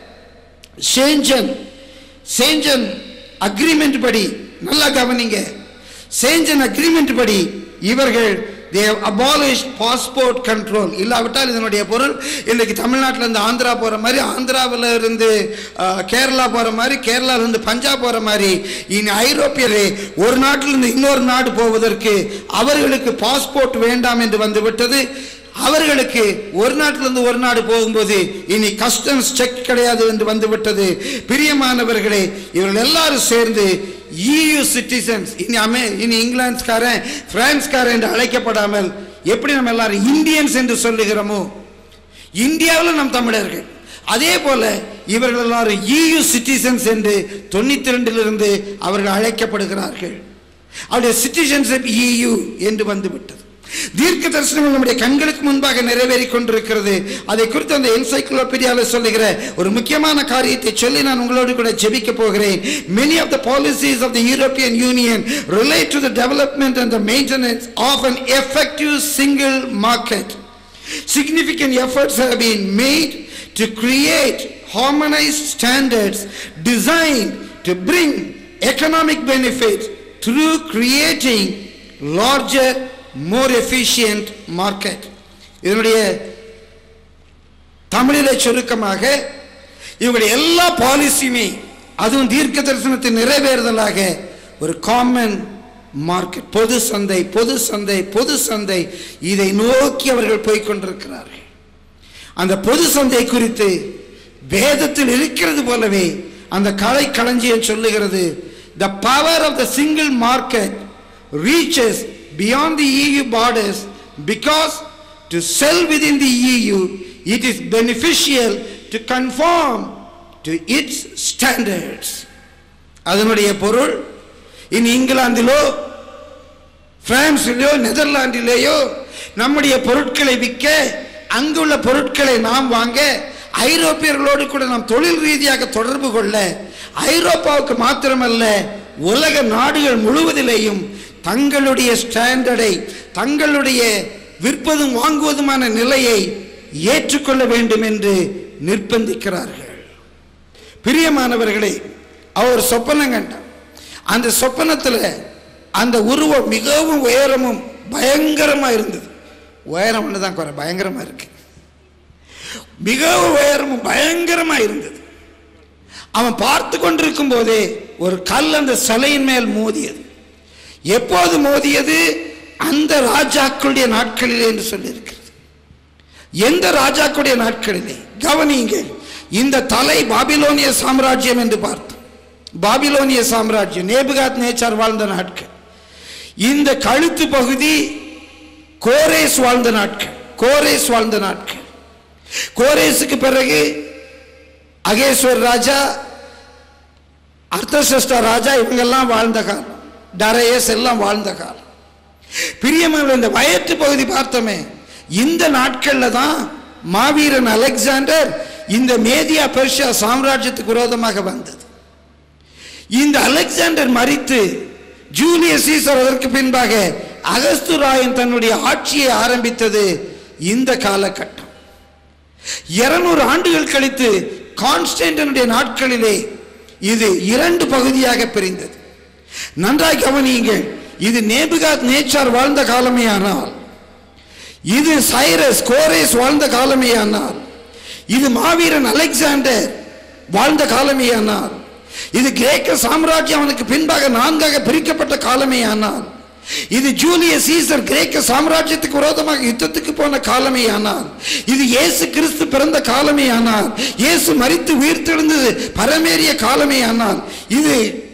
சேஞ்சன் சேஞ்சன் அக்ரிமெண்ட் படி நல்லா கவனிங்க சேஞ்சன் அக்ரிமெண்ட் படி இவர்கள் தே அபாலிஷ் பாஸ்போர்ட் கண்ட்ரோல் இல்லாவிட்டால் இதனுடைய பொருள் இன்னைக்கு தமிழ்நாட்டில் இருந்து ஆந்திரா போகிற மாதிரி ஆந்திராவில் இருந்து அஹ், கேரளா போகிற மாதிரி கேரளாவில் இருந்து பஞ்சாப் போகிற மாதிரி இனி ஐரோப்பியரே ஒரு நாட்டிலிருந்து இன்னொரு நாடு போவதற்கு அவர்களுக்கு பாஸ்போர்ட் வேண்டாம் என்று வந்து விட்டது அவர்களுக்கு ஒரு நாட்டிலிருந்து ஒரு நாடு போகும்போது இனி கஸ்டம்ஸ் செக் கிடையாது என்று வந்துவிட்டது பிரியமானவர்களே இவர்கள் எல்லாரும் சேர்ந்து EU சிட்டிசன்ஸ் இனி அமே இனி இங்கிலாந்துக்காரன் பிரான்ஸ்காரன் என்று அழைக்கப்படாமல் எப்படி நம்ம எல்லாரும் இந்தியன்ஸ் என்று சொல்லுகிறோமோ இந்தியாவில் நம் தமிழர்கள் அதே போல இவர்கள் எல்லாரும் EU சிட்டிசன்ஸ் என்று தொண்ணூத்தி ரெண்டிலிருந்து அவர்கள் அழைக்கப்படுகிறார்கள் அவருடைய சிட்டிசன்ஷிப் EU என்று வந்துவிட்டது தீர்க்க தரிசனங்கள் நம்முடைய கண்களுக்கு முன்பாக நிறைவேறி கொண்டிருக்கிறது அதை குறித்து அந்த என்சைக்ளோபீடியாவில் சொல்லுகிற ஒரு முக்கியமான காரியத்தை சொல்லி நான் உங்களோடு கூட ஜெபிக்க போகிறேன் many of the policies of the European Union relate to the development and the maintenance of an effective single market significant efforts have been made to create harmonized standards designed to bring economic benefits through creating larger more efficient market இதனுடைய தமிழிலே சுருக்கமாக இவங்களுடைய எல்லா பாலிசியுமே அதுவும் தீர்க்க தரிசனத்தின் நிறைவேறுதலாக ஒரு காமன் மார்க்கெட் பொது சந்தை பொது சந்தை பொது சந்தை இதை நோக்கி அவர்கள் போய்க் கொண்டிருக்கிறார்கள் அந்த பொது சந்தை குறித்து வேதத்தில் இருக்கிறது போலவே அந்த கலை களஞ்சியம் சொல்லுகிறது the power of the single market reaches beyond the EU borders because to sell within the EU it is beneficial to conform to its standards அதனுடைய பொருள் இனி இங்கிலாந்திலோ பிரான்சிலோ நெதர்லாண்டிலேயோ நம்முடைய பொருட்களை விற்க அங்குள்ள பொருட்களை நாம் வாங்க ஐரோப்பியர்களோடு கூட நாம் தொழில் ரீதியாக தொடர்பு கொள்ள ஐரோப்பாவுக்கு மாத்திரமல்ல உலக நாடுகள் முழுவதிலேயும் தங்களுடைய ஸ்டாண்டர்டை தங்களுடைய விற்பதும் வாங்குவதுமான நிலையை ஏற்றுக்கொள்ள வேண்டும் என்று நிர்பந்திக்கிறார்கள் பிரியமானவர்களே அவர் சொப்பனம் கண்டார் அந்த சொப்பனத்தில் அந்த உருவம் மிகவும் உயரமும் பயங்கரமா இருந்தது உயரம் ஒன்று தான் குறை பயங்கரமா இருக்கு மிகவும் உயரமும் பயங்கரமா இருந்தது அவன் பார்த்து கொண்டிருக்கும் போதே ஒரு கல் அந்த சிலையின் மேல் மோதியது எப்போது மோதியது அந்த ராஜாக்களுடைய நாட்களிலே என்று சொல்லியிருக்கிறது எந்த ராஜாக்களுடைய நாட்களிலே கவனியுங்கள் இந்த தலை பாபிலோனிய சாம்ராஜ்யம் என்று பார்த்தோம் பாபிலோனிய சாம்ராஜ்யம் நேபுகாத் நேச்சார் வாழ்ந்த நாட்கள் இந்த கழுத்து பகுதி கோரேஸ் வாழ்ந்த நாட்கள் கோரேஸ் வாழ்ந்த நாட்கள் கோரேஸுக்கு பிறகு அகேஸ்வர் ராஜா அர்த்தசஷ்டா ராஜா இவங்கெல்லாம் வாழ்ந்த காலம் டரையஸ் எல்லாம் வாழ்ந்த காலம் பிரியமான இந்த வயற்று பகுதி பார்த்தோமே இந்த நாட்கள்ல தான் மாவீரன் அலெக்சாண்டர் இந்த மேதியா பெர்ஷியா சாம்ராஜ்யத்துக்கு விரோதமாக வந்தது இந்த அலெக்சாண்டர் மறித்து ஜூலியஸ் சீசர் அதற்கு பின்பாக அகஸ்துராயன் தன்னுடைய ஆட்சியை ஆரம்பித்தது இந்த காலகட்டம் இருநூறு ஆண்டுகள் கழித்து கான்ஸ்டன்டனுடைய நாட்களிலே இது இரண்டு பகுதியாக பிரிந்தது நன்றாய் கவனியுங்கள் இது நேபுகாத் நேச்சார் வாழ்ந்த காலமேயானால் இது சைரஸ் கோரேஸ் வாழ்ந்த காலமேயானால் இது மாவீரன் அலெக்சாண்டர் வாழ்ந்த காலமேயானால் இது கிரேக்க சாம்ராஜ்யம் அவனுக்கு பின்பாக நான்காக பிரிக்கப்பட்ட காலமே ஆனால் இது ஜூலிய சீசர் கிரேக்க சாம்ராஜ்யத்துக்கு விரோதமாக யுத்தத்துக்கு போன காலமே ஆனால் இது இயேசு கிறிஸ்து பிறந்த காலமே ஆனால் இயேசு மரித்து உயிர்த்தெழுந்தது பரமேறிய காலமே ஆனால் இது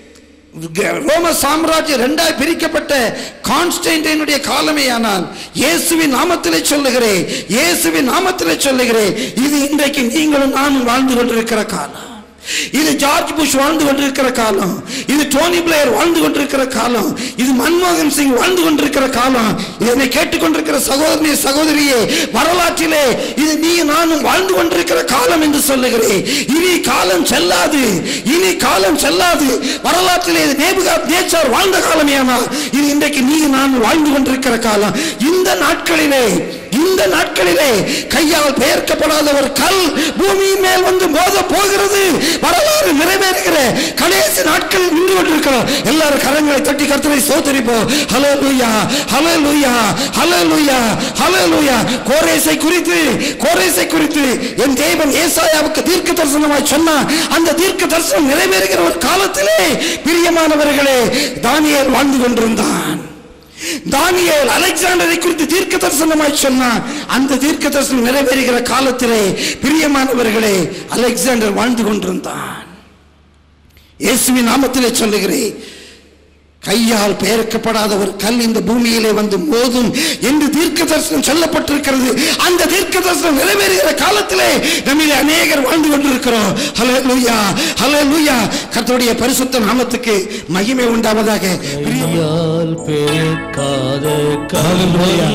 ரோம சாம்ராஜ்யம் ரெண்டாய் பிரிக்கப்பட்ட கான்ஸ்டன்டைனுடைய காலமே ஆனால் இயேசுவின் நாமத்திலே சொல்லுகிறேன் இயேசுவின் நாமத்திலே சொல்லுகிறேன் இது இன்றைக்கு நீங்களும் நானும் வாழ்ந்து கொண்டிருக்கிற காலம் இது ஜார்ஜ் புஷ் வாழ்ந்து கொண்டிருக்கிற காலம் இது டோனி பிளேயர் வாழ்ந்து கொண்டிருக்கிற காலம் இது மன்மோகன் சிங் வாழ்ந்து கொண்டிருக்கிற காலம் இதனை கேட்டுக்கொண்டிருக்கிற சகோதரனே சகோதரியே வரலாற்றிலே இது நீ நானும் வாழ்ந்து கொண்டிருக்கிற காலம் என்று சொல்லுகிறேன் இனி காலம் செல்லாது இனி காலம் செல்லாது வரலாற்றிலே இது நேபுகாத் நேச்சார் வாழ்ந்த காலமே ஆனால் இது இன்றைக்கு நீ நான் வாழ்ந்து கொண்டிருக்கிற காலம் இந்த நாட்களிலே இந்த நாட்களிலே கையால் பெயர்க்கப்படாத ஒரு கல் பூமியின் மேல் வந்து மோத போகிறது வரலாறு நிறைவேறுகிற கடைசி நாட்களில் நின்று கொண்டிருக்கிறோம் எல்லாரும் கரங்களை தட்டி கர்த்தரை சோதரிப்போம் hallelujah hallelujah hallelujah hallelujah கோரேசை குறித்து கோரேசை குறித்து என் தேவன் ஏசாயாவுக்கு தீர்க்க தரிசனமாய் சொன்னார் அந்த தீர்க்க தரிசனம் நிறைவேறுகிற ஒரு காலத்திலே பிரியமானவர்களே தானியேல் வாழ்ந்து கொண்டிருந்தான் தானியேல் அலெக்சாண்டரை குறித்து தீர்க்க தரிசனமாய் சொன்னான் அந்த தீர்க்க தரிசனம் நிறைவேறுகிற காலத்திலே பிரியமானவர்களே அலெக்சாண்டர் வாழ்ந்து கொண்டிருந்தான் இயேசுவின் நாமத்திலே சொல்லுகிறேன் கையால் பெயர்க்கப்படாத ஒரு கல் இந்த பூமியிலே வந்து மோதும் என்று தீர்க்க தரிசனம் சொல்லப்பட்டிருக்கிறது அந்த தீர்க்க தரிசனம் நிறைவேறுகிற காலத்திலே நம்மிலே அநேகர் வாழ்ந்து கொண்டிருக்கிறோம் ஹலே லூயா ஹலே லூயா கர்த்தருடைய பரிசுத்த நாமத்துக்கு மகிமை உண்டாவதாக கையால் பெருக்காத Hallelujah.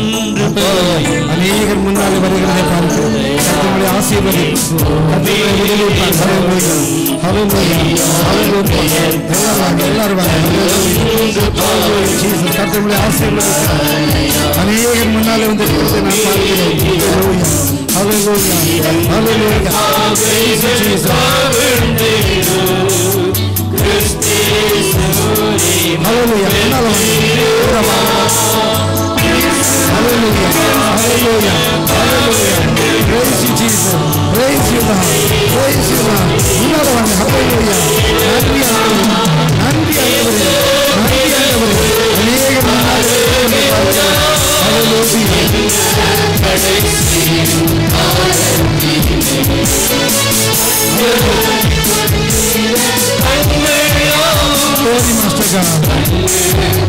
அநேகர் முன்னாலே வருகிறதை பார்த்து கர்த்தருடைய ஆசீர்வதி கர்த்தருடைய விடுவிப்பார். Hallelujah. Hallelujah. Hallelujah. எல்லாரும் வாங்க, எல்லாரும் வாங்க. Hallelujah. Jesus, கர்த்தருடைய ஆசீர்வதி அநேகர் முன்னாலே வந்து இருக்கிறதை நான் பார்க்கிறேன் Hallelujah. Hallelujah. Hallelujah. Jesus. Hallelujah. முன்னால வாங்க. Hallelujah. Hallelujah. Hallelujah. Praise you, Jesus. Praise you, Lord. Praise you, Lord. முன்னால வாங்க. Hallelujah. நன்றி ஆண்டவரே. நன்றி ஆண்டவரே. நன்றி ஆண்டவரே. அநேக முன்னால இருக்கிறவர்களை பார்க்கிறேன். Hallelujah. Glory, Master God.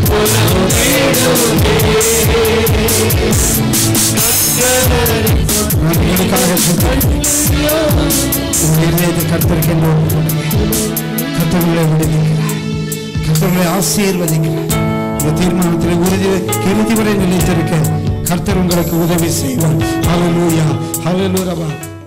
நான் எனக்காக சொல்றேன். உங்கள் இதயத்தை கர்த்தருக்கென்று கர்த்தர்களை விடுவிக்கிறார் கர்த்தர்களை ஆசீர்வதிக்கிறார் இந்த தீர்மானத்தில் உறுதி இறுதி வரை நிலைத்திருக்க கர்த்தர் உங்களுக்கு உதவி செய்வார் ஹalleluya ஹalleluya